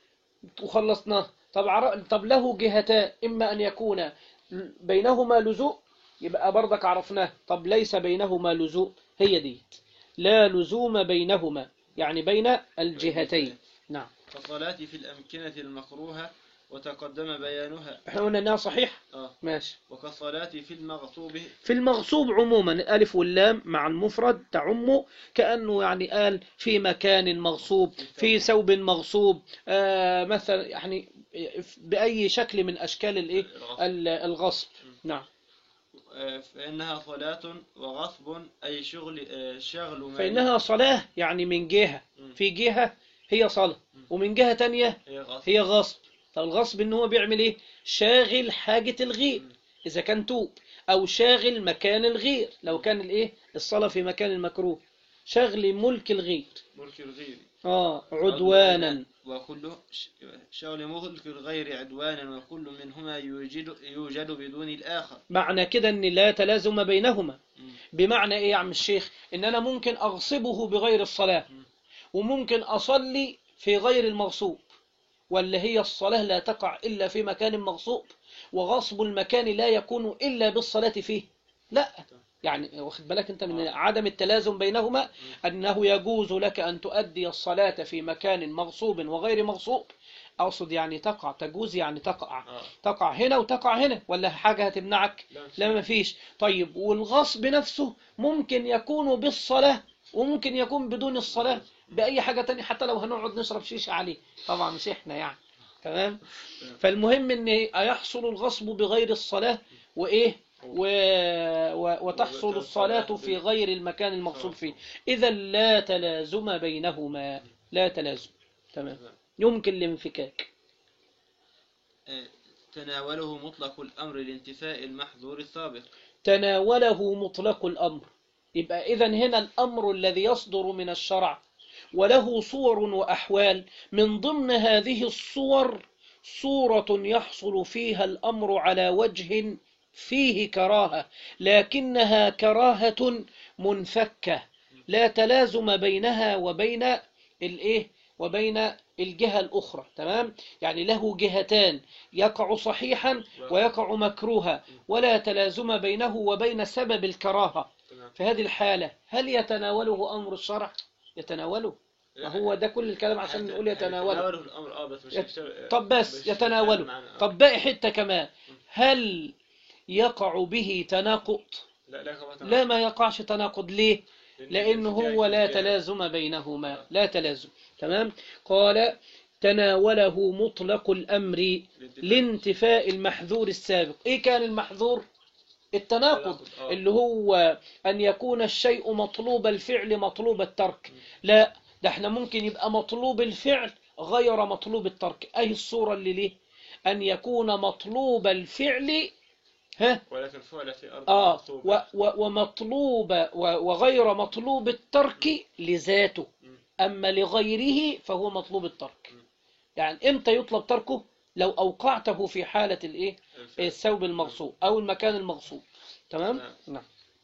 وخلصناه طب عر... طب له جهتان إما أن يكون بينهما لزوم يبقى برضك عرفناه طب ليس بينهما لزوم هي دي لا لزوم بينهما يعني بين الجهتين نعم كالصلاة في الأمكنة المكروهة وتقدم بيانها احنا قلنا انها صحيح آه. ماشي وكالصلاة في المغصوب في المغصوب عموما الألف واللام مع المفرد تعم كأنه يعني قال في مكان مغصوب في ثوب مغصوب آه مثلا يعني بأي شكل من أشكال الإيه ال- الغصب نعم آه، فإنها صلاة وغصب أي شغل آه، شغل مال فإنها صلاة يعني من جهة في جهة هي صلاة ومن جهة تانية هي غصب هي غصب طب الغصب ان هو بيعمل ايه شاغل حاجة الغير اذا كان توب او شاغل مكان الغير لو كان الايه الصلاة في مكان المكروه شغل ملك الغير ملك الغير اه عدوانا وكل ش- شغل ملك الغير عدوانا وكل منهما يوجد يوجد بدون الآخر معنى كده ان لا تلازم بينهما مم. بمعنى ايه يا عم الشيخ ان انا ممكن اغصبه بغير الصلاة وممكن اصلي في غير المغصوب ولا هي الصلاة لا تقع الا في مكان مغصوب وغصب المكان لا يكون الا بالصلاة فيه لا يعني واخد بالك انت من عدم التلازم بينهما انه يجوز لك ان تؤدي الصلاة في مكان مغصوب وغير مغصوب اقصد يعني تقع تجوز يعني تقع آه. تقع هنا وتقع هنا ولا حاجة هتمنعك لا، مش لا ما فيش طيب والغصب نفسه ممكن يكون بالصلاة وممكن يكون بدون الصلاة بأي حاجة تانية حتى لو هنقعد نشرب شيشة عليه طبعا مش احنا يعني تمام فالمهم ان يحصل الغصب بغير الصلاة وايه و... و... وتحصل الصلاة في غير المكان المغصوب فيه إذا لا تلازم بينهما لا تلازم تمام يمكن الانفكاك آه، تناوله مطلق الأمر لانتفاء المحظور السابق تناوله مطلق الأمر يبقى إذا هنا الأمر الذي يصدر من الشرع وله صور وأحوال من ضمن هذه الصور صورة يحصل فيها الأمر على وجه فيه كراهة لكنها كراهة منفكة لا تلازم بينها وبين الإيه وبين الجهة الأخرى تمام يعني له جهتان يقع صحيحا ويقع مكروها ولا تلازم بينه وبين سبب الكراهة تمام. في هذه الحالة هل يتناوله أمر الشرع يتناوله ما هو ده كل الكلام عشان نقول يتناوله يتناوله الأمر اه بس مش يت- هيشتغل- طب بس مش يتناوله هيشتغل معانا. آه. طب باقي حتة كمان هل يقع به تناقض لا لا خلاص لا ما يقعش تناقض ليه لأن هو لا تلازم تلازم بينهما لا تلازم تمام قال تناوله مطلق الأمر لانتفاء المحذور السابق إيه كان المحذور التناقض التناقض، آه. اللي هو أن يكون الشيء مطلوب الفعل مطلوب الترك لا ده احنا ممكن يبقى مطلوب الفعل غير مطلوب الترك أي الصورة اللي ليه أن يكون مطلوب الفعل ها ولكن فعل في أرض آه مغصوبة. و و ومطلوب و وغير مطلوب الترك لذاته أما لغيره فهو مطلوب الترك يعني إمتى يطلب تركه لو أوقعته في حالة الإيه الفعل. الثوب المغصوب أو المكان المغصوب تمام نعم. نعم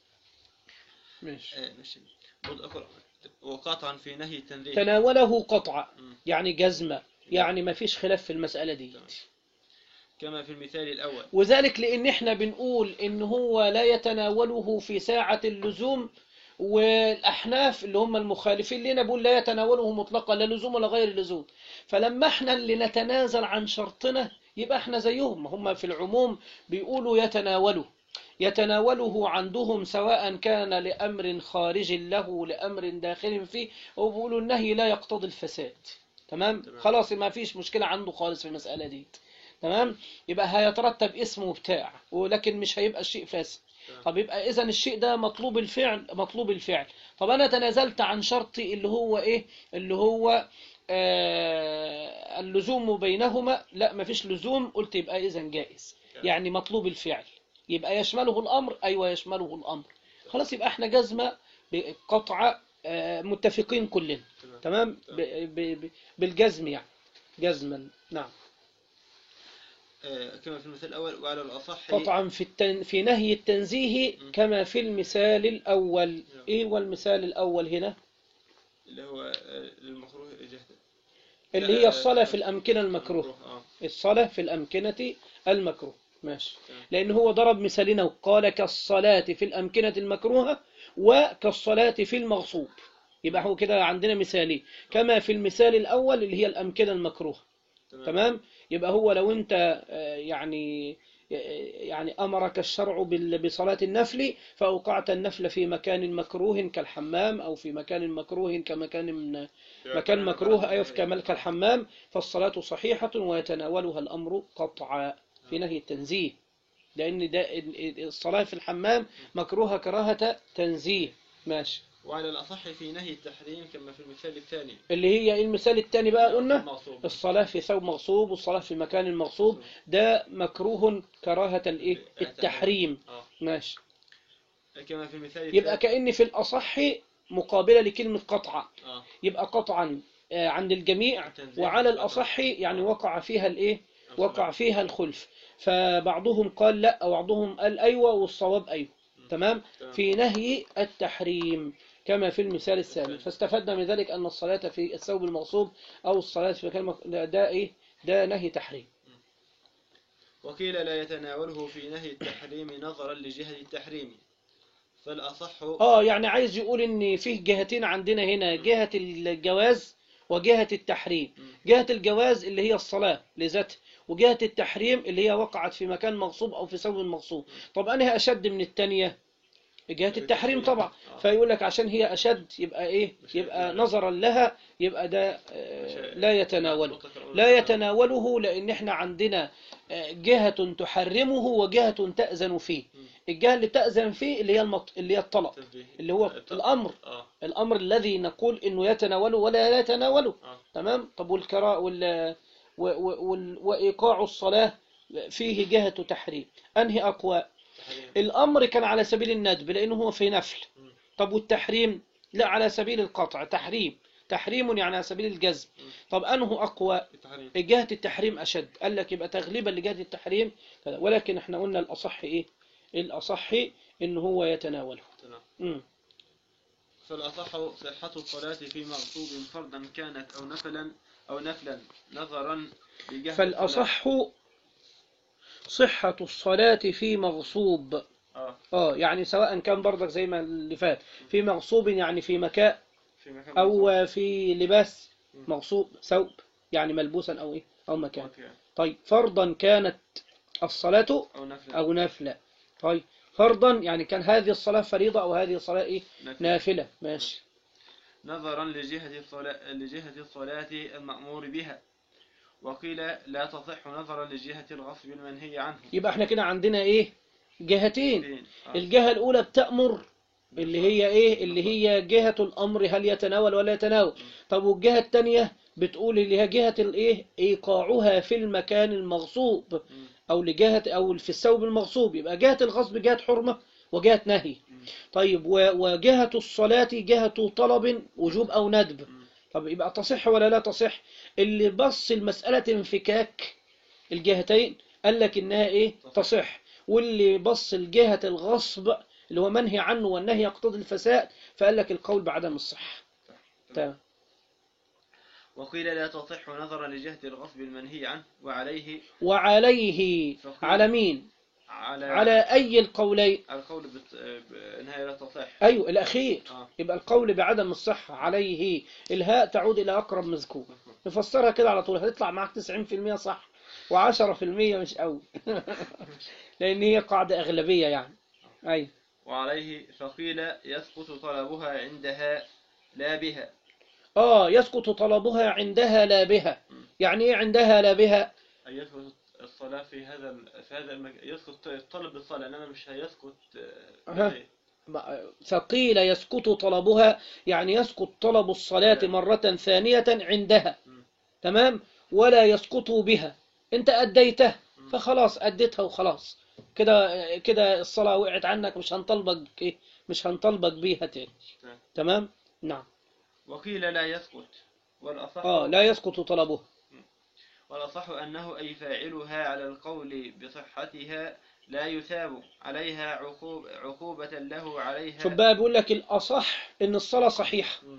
ماشي آه، ماشي خذ أقرأ. وقطعا في نهي التنزيه تناوله قطعا مم. يعني جزمة يعني ما فيش خلاف في المسألة دي تمام. كما في المثال الأول وذلك لأن احنا بنقول إن هو لا يتناوله في ساعة اللزوم والأحناف اللي هم المخالفين لنا بيقول لا يتناوله مطلقا لا لزوم ولا غير لزوم فلما احنا اللي نتنازل عن شرطنا يبقى احنا زيهم هم في العموم بيقولوا يتناوله يتناوله عندهم سواء كان لأمر خارج له لأمر داخل فيه وبيقولوا النهي لا يقتضي الفساد تمام تمام. خلاص ما فيش مشكلة عنده خالص في المسألة دي تمام يبقى هيترتب اسمه بتاع ولكن مش هيبقى الشيء فاسد تمام. طب يبقى اذا الشيء ده مطلوب الفعل مطلوب الفعل طب انا تنازلت عن شرطي اللي هو ايه اللي هو آه اللزوم بينهما لا مفيش لزوم قلت يبقى اذا جائز تمام. يعني مطلوب الفعل يبقى يشمله الامر ايوه يشمله الامر خلاص يبقى احنا جزمه بقطع آه متفقين كلنا تمام. تمام ب ب ب بالجزم يعني جزما نعم آه، كما في المثال الأول وعلى الأصح قطعا في التن... في نهي التنزيه كما في المثال الأول إيه هو المثال الأول هنا اللي هو آه، للمكروه جهد اللي هي الصلاة في الأمكنة المكروه آه. الصلاة في الأمكنة المكروه ماشي تمام. لأن هو ضرب مثالين وقال كالصلاة في الأمكنة المكروهة وكالصلاة في المغصوب يبقى هو كده عندنا مثالين كما في المثال الأول اللي هي الأمكنة المكروهة تمام يبقى هو لو انت آه، يعني يعني أمرك الشرع بال- بصلاة النفل فأوقعت النفل في مكان مكروه كالحمام أو في مكان مكروه كمكان من مكان مكروه أي في كمال كالحمام فالصلاة صحيحة ويتناولها الأمر قطعا في نهي التنزيه لأن ده الصلاة في الحمام مكروهة كراهة تنزيه ماشي وعلى الأصح في نهي التحريم كما في المثال الثاني اللي هي المثال الثاني بقى قلنا المغصوب. الصلاة في ثوب مغصوب والصلاة في مكان مغصوب ده مكروه كراهة الايه التحريم آه. ماشي كما في المثال يبقى الثاني كأن في الأصح مقابلة لكلمة قطعا آه. يبقى قطعا آه، عند الجميع التنزيه وعلى قطعاً. الأصح يعني آه. وقع فيها الايه الخلاف. وقع فيها الخلف فبعضهم قال لا وبعضهم قال أيوة والصواب أيوة تمام تمام. في نهي التحريم كما في المثال الثاني الثاني. فاستفدنا من ذلك أن الصلاة في الثوب المغصوب أو الصلاة في مكان مك- ده إيه ده نهي تحريم وقيل لا يتناوله في نهي التحريم نظرا لجهة التحريم فالأصح اه يعني عايز يقول ان فيه جهتين عندنا هنا جهة الجواز وجهة التحريم جهة الجواز اللي هي الصلاة لذاتها وجهة التحريم اللي هي وقعت في مكان مغصوب او في ثوب مغصوب طب انهي اشد من التانية جهة التحريم طبعا آه. فيقول لك عشان هي اشد يبقى ايه مش يبقى هيتناول. نظرا لها يبقى ده آه، لا يتناوله لا يتناوله لأن احنا عندنا آه، جهة تحرمه وجهة تأذن فيه الجهة اللي تأذن فيه اللي هي المط... اللي هي الطلب اللي هو الأمر اه الأمر الذي نقول إنه يتناوله ولا لا يتناوله اه تمام طب والكراء وال... و... و... وال... وإيقاع الصلاة فيه جهة تحريم أنهي أقوى تحريم. الأمر كان على سبيل الندب لأنه هو في نفل مم. طب والتحريم لا على سبيل القطع تحريم تحريم يعني على سبيل الجزم مم. طب أنه أقوى التحريم جهة التحريم أشد قال لك يبقى تغليبا لجهة التحريم كذا ولكن احنا قلنا الأصح إيه الأصح إن هو يتناوله تمام مم. فالأصح صحة الصلاة في مغصوب فرضا كانت أو نفلا أو نفلا نظرا لجهة الصلاة. فالأصح صحة الصلاة في مغصوب اه اه يعني سواء كان برضك زي ما اللي فات في مغصوب يعني في مكاء في مكان مغصوب. أو في لباس مم. مغصوب ثوب يعني ملبوسا أو إيه أو مكان مكان. طيب فرضا كانت الصلاة أو نفلا أو نافلة طيب فرضا يعني كان هذه الصلاة فريضة أو هذه الصلاة إيه نفلا. نافلة ماشي نظرا لجهة الصلاة لجهة الصلاة المأمور بها وقيل لا تصح نظرا لجهة الغصب المنهي عنه يبقى احنا كده عندنا ايه جهتين فين؟ آه. الجهة الأولى بتأمر اللي هي ايه اللي هي جهة الأمر هل يتناول ولا يتناول طب والجهة التانية بتقول اللي هي جهة الايه ايقاعها في المكان المغصوب مم. او لجهة او في الثوب المغصوب يبقى جهة الغصب جهة حرمة وجهة نهي مم. طيب و- وجهة الصلاة جهة طلب وجوب او ندب مم. طب يبقى تصح ولا لا تصح اللي بص المسألة انفكاك الجهتين قال لك انها ايه تصح. تصح واللي بص الجهة الغصب اللي هو منهي عنه والنهي يقتضي الفساد فقال لك القول بعدم الصحة تمام وقيل لا تصح نظرا لجهة الغصب المنهي عنه وعليه وعليه فقيل. على مين على على أي القولين القول بت... بأنها لا تصح أيوة الأخير آه. يبقى القول بعدم الصحة عليه الهاء تعود إلى أقرب مذكور نفسرها كده على طول هتطلع معاك 90% صح و10% مش قوي لأن هي قاعدة أغلبية يعني أيوة وعليه فقيل يسقط طلبها عندها لا بها آه يسقط طلبها عندها لا بها يعني إيه عندها لا بها أي يسقط الصلاة في هذا ال- في هذا المج... يسقط طلب الصلاة إنما مش هيسقط آه، أها. بشيء. فقيل يسقط طلبها يعني يسقط طلب الصلاة تمام. مرة ثانية عندها مم. تمام ولا يسقط بها انت أديته مم. فخلاص أديتها وخلاص كده كده الصلاة وقعت عنك مش هنطلبك إيه مش هنطلبك بيها تاني تمام. تمام نعم وقيل لا يسقط والأصح اه لا يسقط طلبها والأصح أنه أي فاعلها على القول بصحتها لا يثاب عليها عقوب عقوبة له عليها شوف بقى بيقول لك الأصح إن الصلاة صحيحة مم.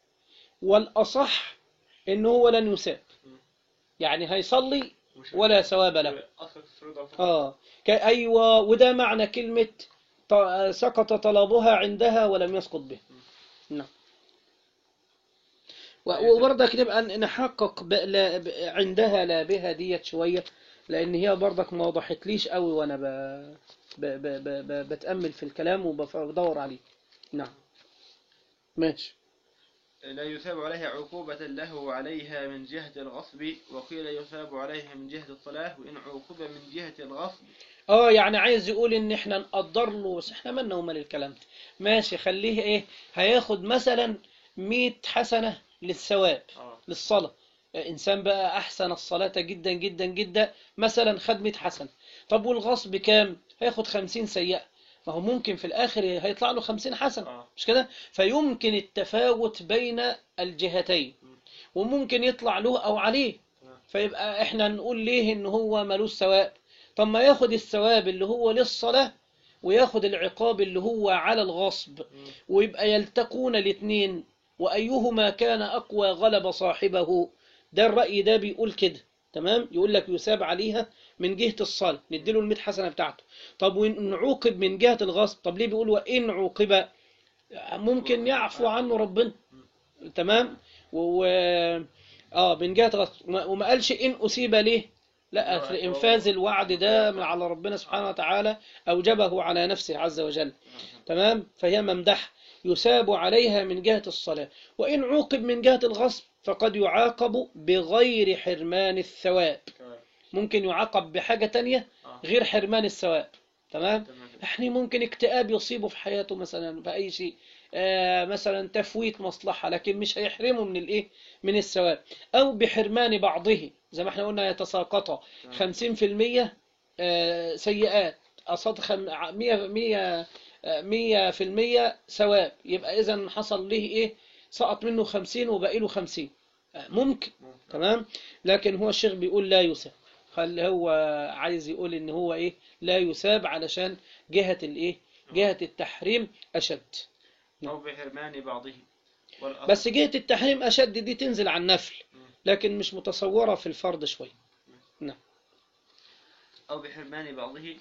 والأصح إن هو لن يساب مم. يعني هيصلي مش- ولا ثواب له أصل الفروض فقط. آه ك- أيوة وده معنى كلمة ط- سقط طلبها عندها ولم يسقط به نعم و- وبرضك نبقى ن- نحقق ب... لا... ب... عندها لا بها ديت شوية لأن هي برضك ما وضحتليش قوي وأنا ب... ب... ب... ب... ب... بتأمل في الكلام وبدور عليه نعم ماشي لا يثاب عليها عقوبة له عليها من جهة الغصب وقيل يثاب عليها من جهة الصلاة وإن عوقب من جهة الغصب اه يعني عايز يقول ان احنا نقدر له بس احنا مالنا ومال الكلام ده ماشي خليه ايه هياخد مثلا 100 حسنة للثواب آه. للصلاة إنسان بقى أحسن الصلاة جدا جدا جدا مثلا خد 100 حسنة طب والغصب كام؟ هياخد 50 سيئة ما هو ممكن في الآخر هيطلع له 50 حسنة آه. مش كده؟ فيمكن التفاوت بين الجهتين وممكن يطلع له أو عليه تمام. فيبقى إحنا نقول ليه إن هو ملوش ثواب طب ما ياخد الثواب اللي هو للصلاة وياخد العقاب اللي هو على الغصب مم. ويبقى يلتقون الاثنين وأيهما كان أقوى غلب صاحبه ده الرأي ده بيقول كده تمام يقول لك يثاب عليها من جهة الصلاة نديله المئة حسنة بتاعته طب وإن عوقب من جهة الغصب طب ليه بيقول وإن عوقب ممكن يعفو عنه ربنا تمام و اه من جهة غصب وما وما قالش إن أصيب ليه لا أصل إنفاذ الوعد ده من على ربنا سبحانه وتعالى أوجبه على نفسه عز وجل تمام فهي ممدح يثاب عليها من جهة الصلاة وإن عوقب من جهة الغصب فقد يعاقب بغير حرمان الثواب تمام ممكن يعاقب بحاجة تانية آه. غير حرمان الثواب تمام تمام يعني ممكن اكتئاب يصيبه في حياته مثلا في أي شيء آه مثلا تفويت مصلحة لكن مش هيحرمه من الإيه من الثواب أو بحرمان بعضه زي ما احنا قلنا يتساقط خمسين في المية آه، سيئات قصاد خم... ع- مية مية آه، مية في المية ثواب يبقى إذا حصل له إيه سقط منه خمسين وباقي له خمسين آه، ممكن ممكن. تمام لكن هو الشيخ بيقول لا يثاب خل هو عايز يقول ان هو ايه لا يثاب علشان جهة الايه جهة التحريم اشد أو بحرمان بعضه والأصل بس جهة التحريم اشد دي تنزل عن النفل لكن مش متصورة في الفرض شوية أو بحرمان بعضه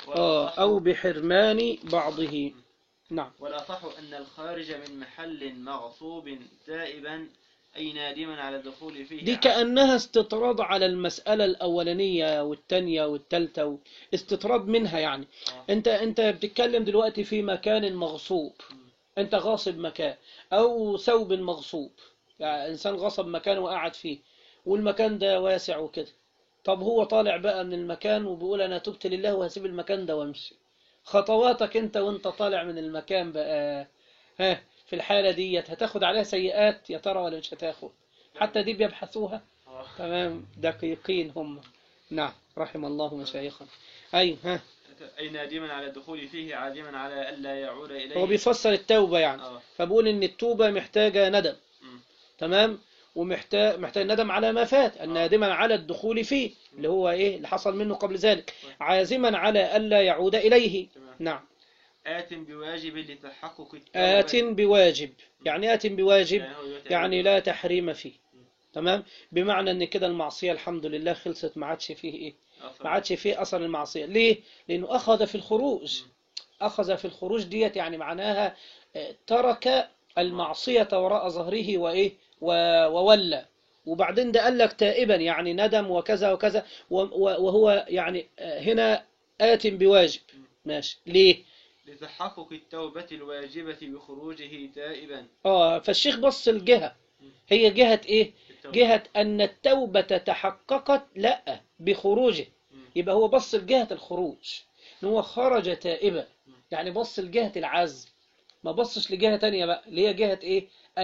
اه والأصح- او بحرمان بعضه نعم والأصح أن الخارج من محل مغصوب تائبا أي نادما على الدخول فيه دي كأنها استطراد على المسألة الأولانية والتانية والتالتة استطراد منها يعني آه. انت انت بتتكلم دلوقتي في مكان مغصوب انت غاصب مكان او ثوب مغصوب يعني انسان غصب مكان وقعد فيه والمكان ده واسع وكده طب هو طالع بقى من المكان وبيقول انا تبت لله وهسيب المكان ده وامشي خطواتك انت وانت طالع من المكان بقى ها في الحالة ديت هتاخد عليها سيئات يا ترى ولا مش هتاخد حتى دي بيبحثوها آه. تمام دقيقين هم نعم رحم الله مشايخنا ايوه ها أي نادما على الدخول فيه عازما على ألا يعود إليه هو بيفسر التوبة يعني آه. فبقول ان التوبة محتاجة ندم مم. تمام ومحتاج محتاج ندم على ما فات النادما على الدخول فيه اللي هو ايه اللي حصل منه قبل ذلك عازما على الا يعود اليه تمام. نعم آت بواجب لتحقق التوبة آت بواجب يعني آت بواجب يعني هو دلوقتي يعني لا تحريم فيه تمام بمعنى ان كده المعصية الحمد لله خلصت ما عادش فيه ايه أصلاً. ما عادش فيه اثر المعصية ليه لانه اخذ في الخروج اخذ في الخروج ديت يعني معناها آه، ترك المعصية وراء ظهره وايه و- وولى وبعدين ده قال لك تائبا يعني ندم وكذا وكذا و- و- وهو يعني آه، هنا آت بواجب ماشي ليه لتحقق التوبة الواجبة بخروجه تائبا اه فالشيخ بص الجهة هي جهة ايه التوبة. جهة ان التوبة تحققت لا بخروجه مم. يبقى هو بص لجهة الخروج ان هو خرج تائبا يعني بص لجهة العزم ما بصش لجهة تانية بقى اللي هي جهة ايه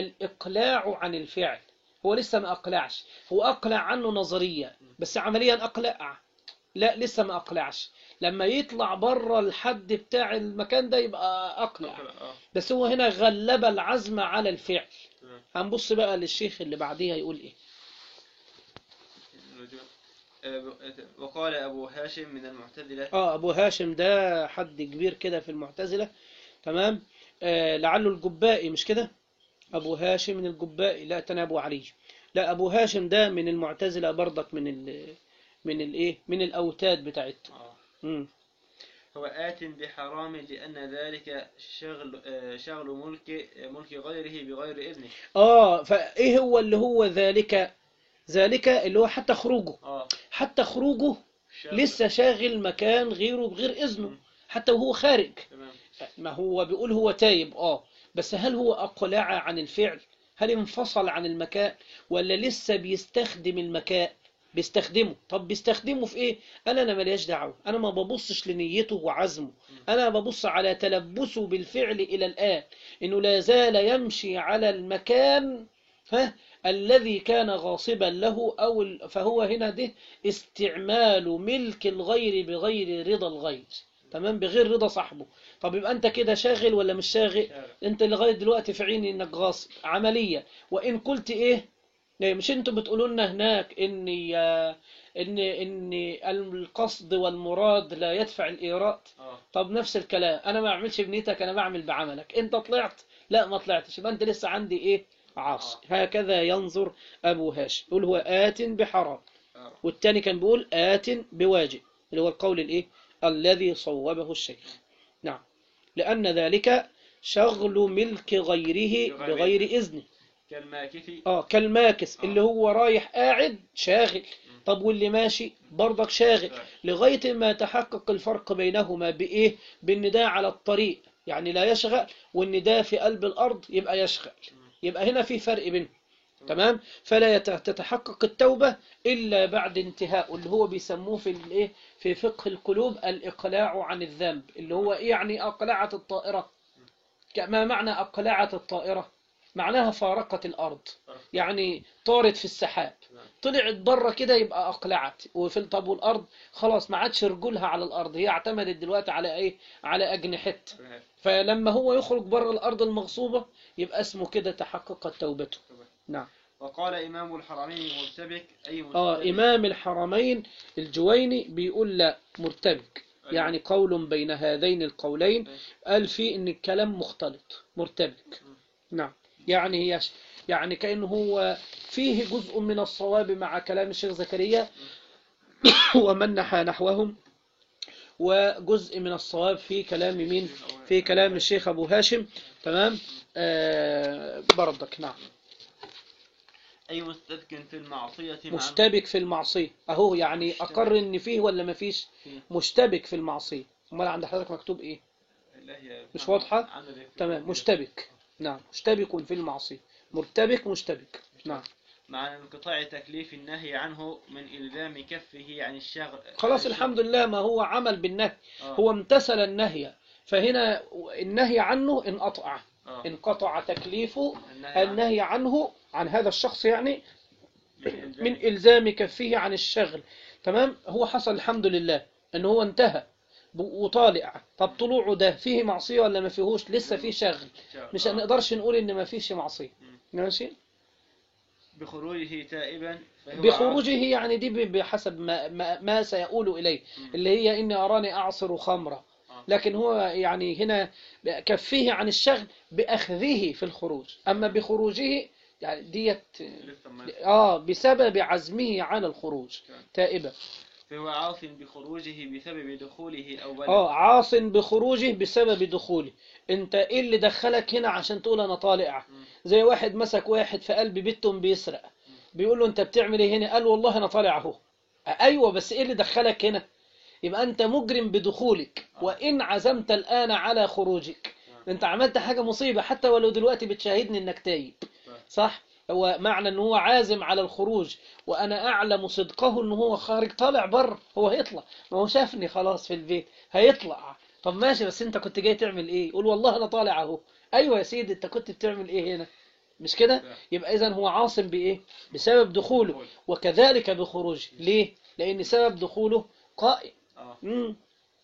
الاقلاع عن الفعل هو لسه ما اقلعش هو اقلع عنه نظريا بس عمليا اقلع لا لسه ما اقلعش لما يطلع بره الحد بتاع المكان ده يبقى اقلع آه. بس هو هنا غلب العزم على الفعل تمام. هنبص بقى للشيخ اللي بعديها يقول ايه الرجوع. آه، وقال أبو هاشم من المعتزلة اه ابو هاشم ده حد كبير كده في المعتزلة تمام آه لعله الجبائي مش كده ابو هاشم من الجبائي لا تنا ابو علي لا ابو هاشم ده من المعتزلة برضك من ال من الايه من الاوتاد بتاعته آه. مم. هو آت بحرام لأن ذلك شغل آه، شغل ملك ملك غيره بغير إذنه اه فايه هو اللي هو ذلك ذلك اللي هو حتى خروجه آه حتى خروجه شغل- لسه شاغل مكان غيره بغير اذنه حتى وهو خارج تمام ما هو بيقول هو تايب اه بس هل هو أقلع عن الفعل هل انفصل عن المكان ولا لسه بيستخدم المكان بيستخدمه طب بيستخدمه في ايه انا انا ماليش دعوه انا ما ببصش لنيته وعزمه انا ببص على تلبسه بالفعل الى الان انه لا زال يمشي على المكان ها الذي كان غاصبا له او ال- فهو هنا ده استعمال ملك الغير بغير رضا الغير تمام بغير رضا صاحبه طب يبقى انت كده شاغل ولا مش شاغل شاغل. انت لغايه دلوقتي في عيني انك غاصب عمليه وان قلت ايه إيه، مش انتوا بتقولوا لنا هناك ان آه، ان ان القصد والمراد لا يدفع الايراد آه طب نفس الكلام انا ما اعملش بنيتك انا بعمل بعملك انت طلعت لا ما طلعتش يبقى انت لسه عندي ايه عاصي هكذا ينظر ابو هاشم يقول هو آت بحرام آه. والتاني كان بيقول آت بواجب اللي هو القول الايه الذي صوبه الشيخ نعم لأن ذلك شغل ملك غيره بغير بغير إذنه كالماكثي اه كالماكس اللي هو رايح قاعد شاغل طب واللي ماشي برضك شاغل لغاية ما يتحقق الفرق بينهما بإيه بالنداء على الطريق يعني لا يشغل والنداء في قلب الأرض يبقى يشغل يبقى هنا في فرق بينهم تمام فلا يت- تتحقق التوبة إلا بعد انتهاء اللي هو بيسموه في الايه في فقه القلوب الإقلاع عن الذنب اللي هو إيه يعني أقلعت الطائرة ك- ما معنى أقلعت الطائرة معناها فارقت الأرض يعني طارت في السحاب طلعت بره كده يبقى أقلعت وفي طب والأرض خلاص ما عادش رجولها على الأرض هي اعتمدت دلوقتي على إيه على أجنحتها فلما هو يخرج بره الأرض المغصوبة يبقى اسمه كده تحققت توبته نعم وقال إمام الحرمين مرتبك أي آه مرتبك إمام الحرمين الجويني بيقول لا مرتبك أيوة. يعني قول بين هذين القولين قال فيه إن الكلام مختلط مرتبك نعم يعني هي يعني كأنه هو فيه جزء من الصواب مع كلام الشيخ زكريا ومن نحى نحوهم وجزء من الصواب في كلام مين في كلام الشيخ أبو هاشم تمام آه برضك نعم أي مستذك في المعصية مع مشتبك في المعصية أهو يعني أقر إن فيه ولا ما فيش فيه. مشتبك في المعصية أمال عند حضرتك مكتوب إيه لا هي مش واضحة؟ عندنا في- تمام مشتبك نعم مشتبك في المعصية مرتبك مشتبك نعم مع انقطاع تكليف النهي عنه من إلزام كفه عن الشغل خلاص الحمد لله ما هو عمل بالنهي آه. هو امتثل النهي فهنا النهي عنه انقطع آه. انقطع تكليفه النهي عنه. النهي عنه عن هذا الشخص يعني من إلزام- من إلزام كفه عن الشغل تمام هو حصل الحمد لله ان هو انتهى ب- وطالع طب طلوعه ده فيه معصية ولا ما فيهوش لسه فيه شغل مش آه. هنقدرش نقول ان ما فيش معصية ماشي بخروجه تائبا فهو بخروجه يعني دي ب- بحسب ما, ما, ما سيقول إليه اللي هي إني أراني أعصر خمرة آه. لكن هو يعني هنا كفيه عن الشغل بأخذه في الخروج أما بخروجه يعني ديت لسه ما- آه بسبب عزمه عن الخروج تائبة فهو عاص بخروجه بسبب دخوله أولا آه عاص بخروجه بسبب دخوله أنت إيه اللي دخلك هنا عشان تقول أنا طالع زي واحد مسك واحد في قلب بيتهم بيسرق بيقول له أنت بتعمل إيه هنا قال والله أنا طالع أهو أيوة بس إيه اللي دخلك هنا يبقى أنت مجرم بدخولك وإن عزمت الآن على خروجك أنت عملت حاجة مصيبة حتى ولو دلوقتي بتشاهدني إنك تايب صح هو معنى ان هو عازم على الخروج وانا اعلم صدقه ان هو خارج طالع بره هو هيطلع ما هو شافني خلاص في البيت هيطلع طب ماشي بس انت كنت جاي تعمل ايه يقول والله انا طالع اهو ايوه يا سيدي انت كنت بتعمل ايه هنا مش كده يبقى اذا هو عاصم بايه بسبب دخوله وكذلك بخروجه ليه لان سبب دخوله قائم آه. مم.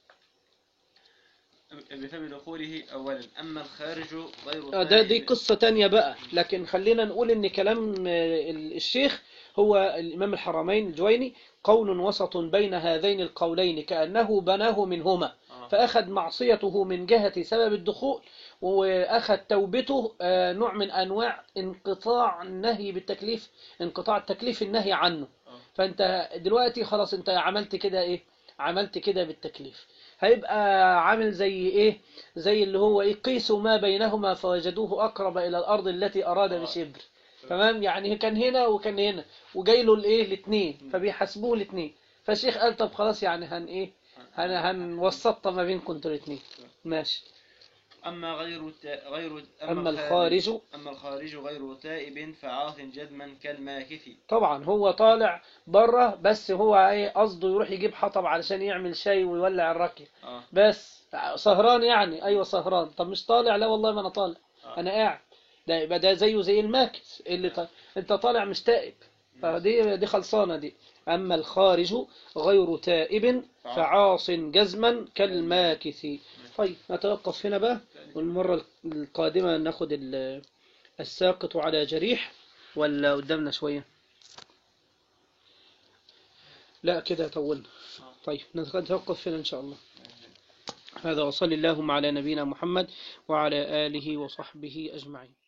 بسبب دخوله أولا أما الخارج غير آه، ده دي تائب. قصة تانية بقى لكن خلينا نقول ان كلام آه، الشيخ هو الإمام الحرمين الجويني قول وسط بين هذين القولين كأنه بناه منهما آه. فأخذ معصيته من جهة سبب الدخول وأخذ توبته آه، نوع من أنواع انقطاع النهي بالتكليف انقطاع التكليف النهي عنه آه. فأنت دلوقتي خلاص أنت عملت كده إيه عملت كده بالتكليف هيبقى عامل زي إيه زي اللي هو إيه قيسوا ما بينهما فوجدوه أقرب إلى الأرض التي أراد آه. بشبر تمام يعني كان هنا وكان هنا وجاي له الايه الاثنين فبيحاسبوه الاثنين فالشيخ قال طب خلاص يعني هن ايه هن هنوسط ما بينكم انتوا الاثنين ماشي أما غير تا... غير اما الخارج أما الخارج غير تائب فعاص جزما كالماكث طبعا هو طالع بره بس هو ايه قصده يروح يجيب حطب علشان يعمل شاي ويولع الركن آه. بس سهران يعني ايوه سهران طب مش طالع لا والله ما انا طالع آه. انا قاعد ده يبقى ده زيه زي الماكس اللي ط... انت طالع مش تائب فدي دي خلصانه دي اما الخارج غير تائب فعاص جزما كالماكث طيب نتوقف هنا بقى والمره القادمه ناخد ال- الساقط على جريح ولا قدامنا شويه لا كده طولنا طيب نتوقف هنا ان شاء الله هذا وصلي اللهم على نبينا محمد وعلى آله وصحبه أجمعين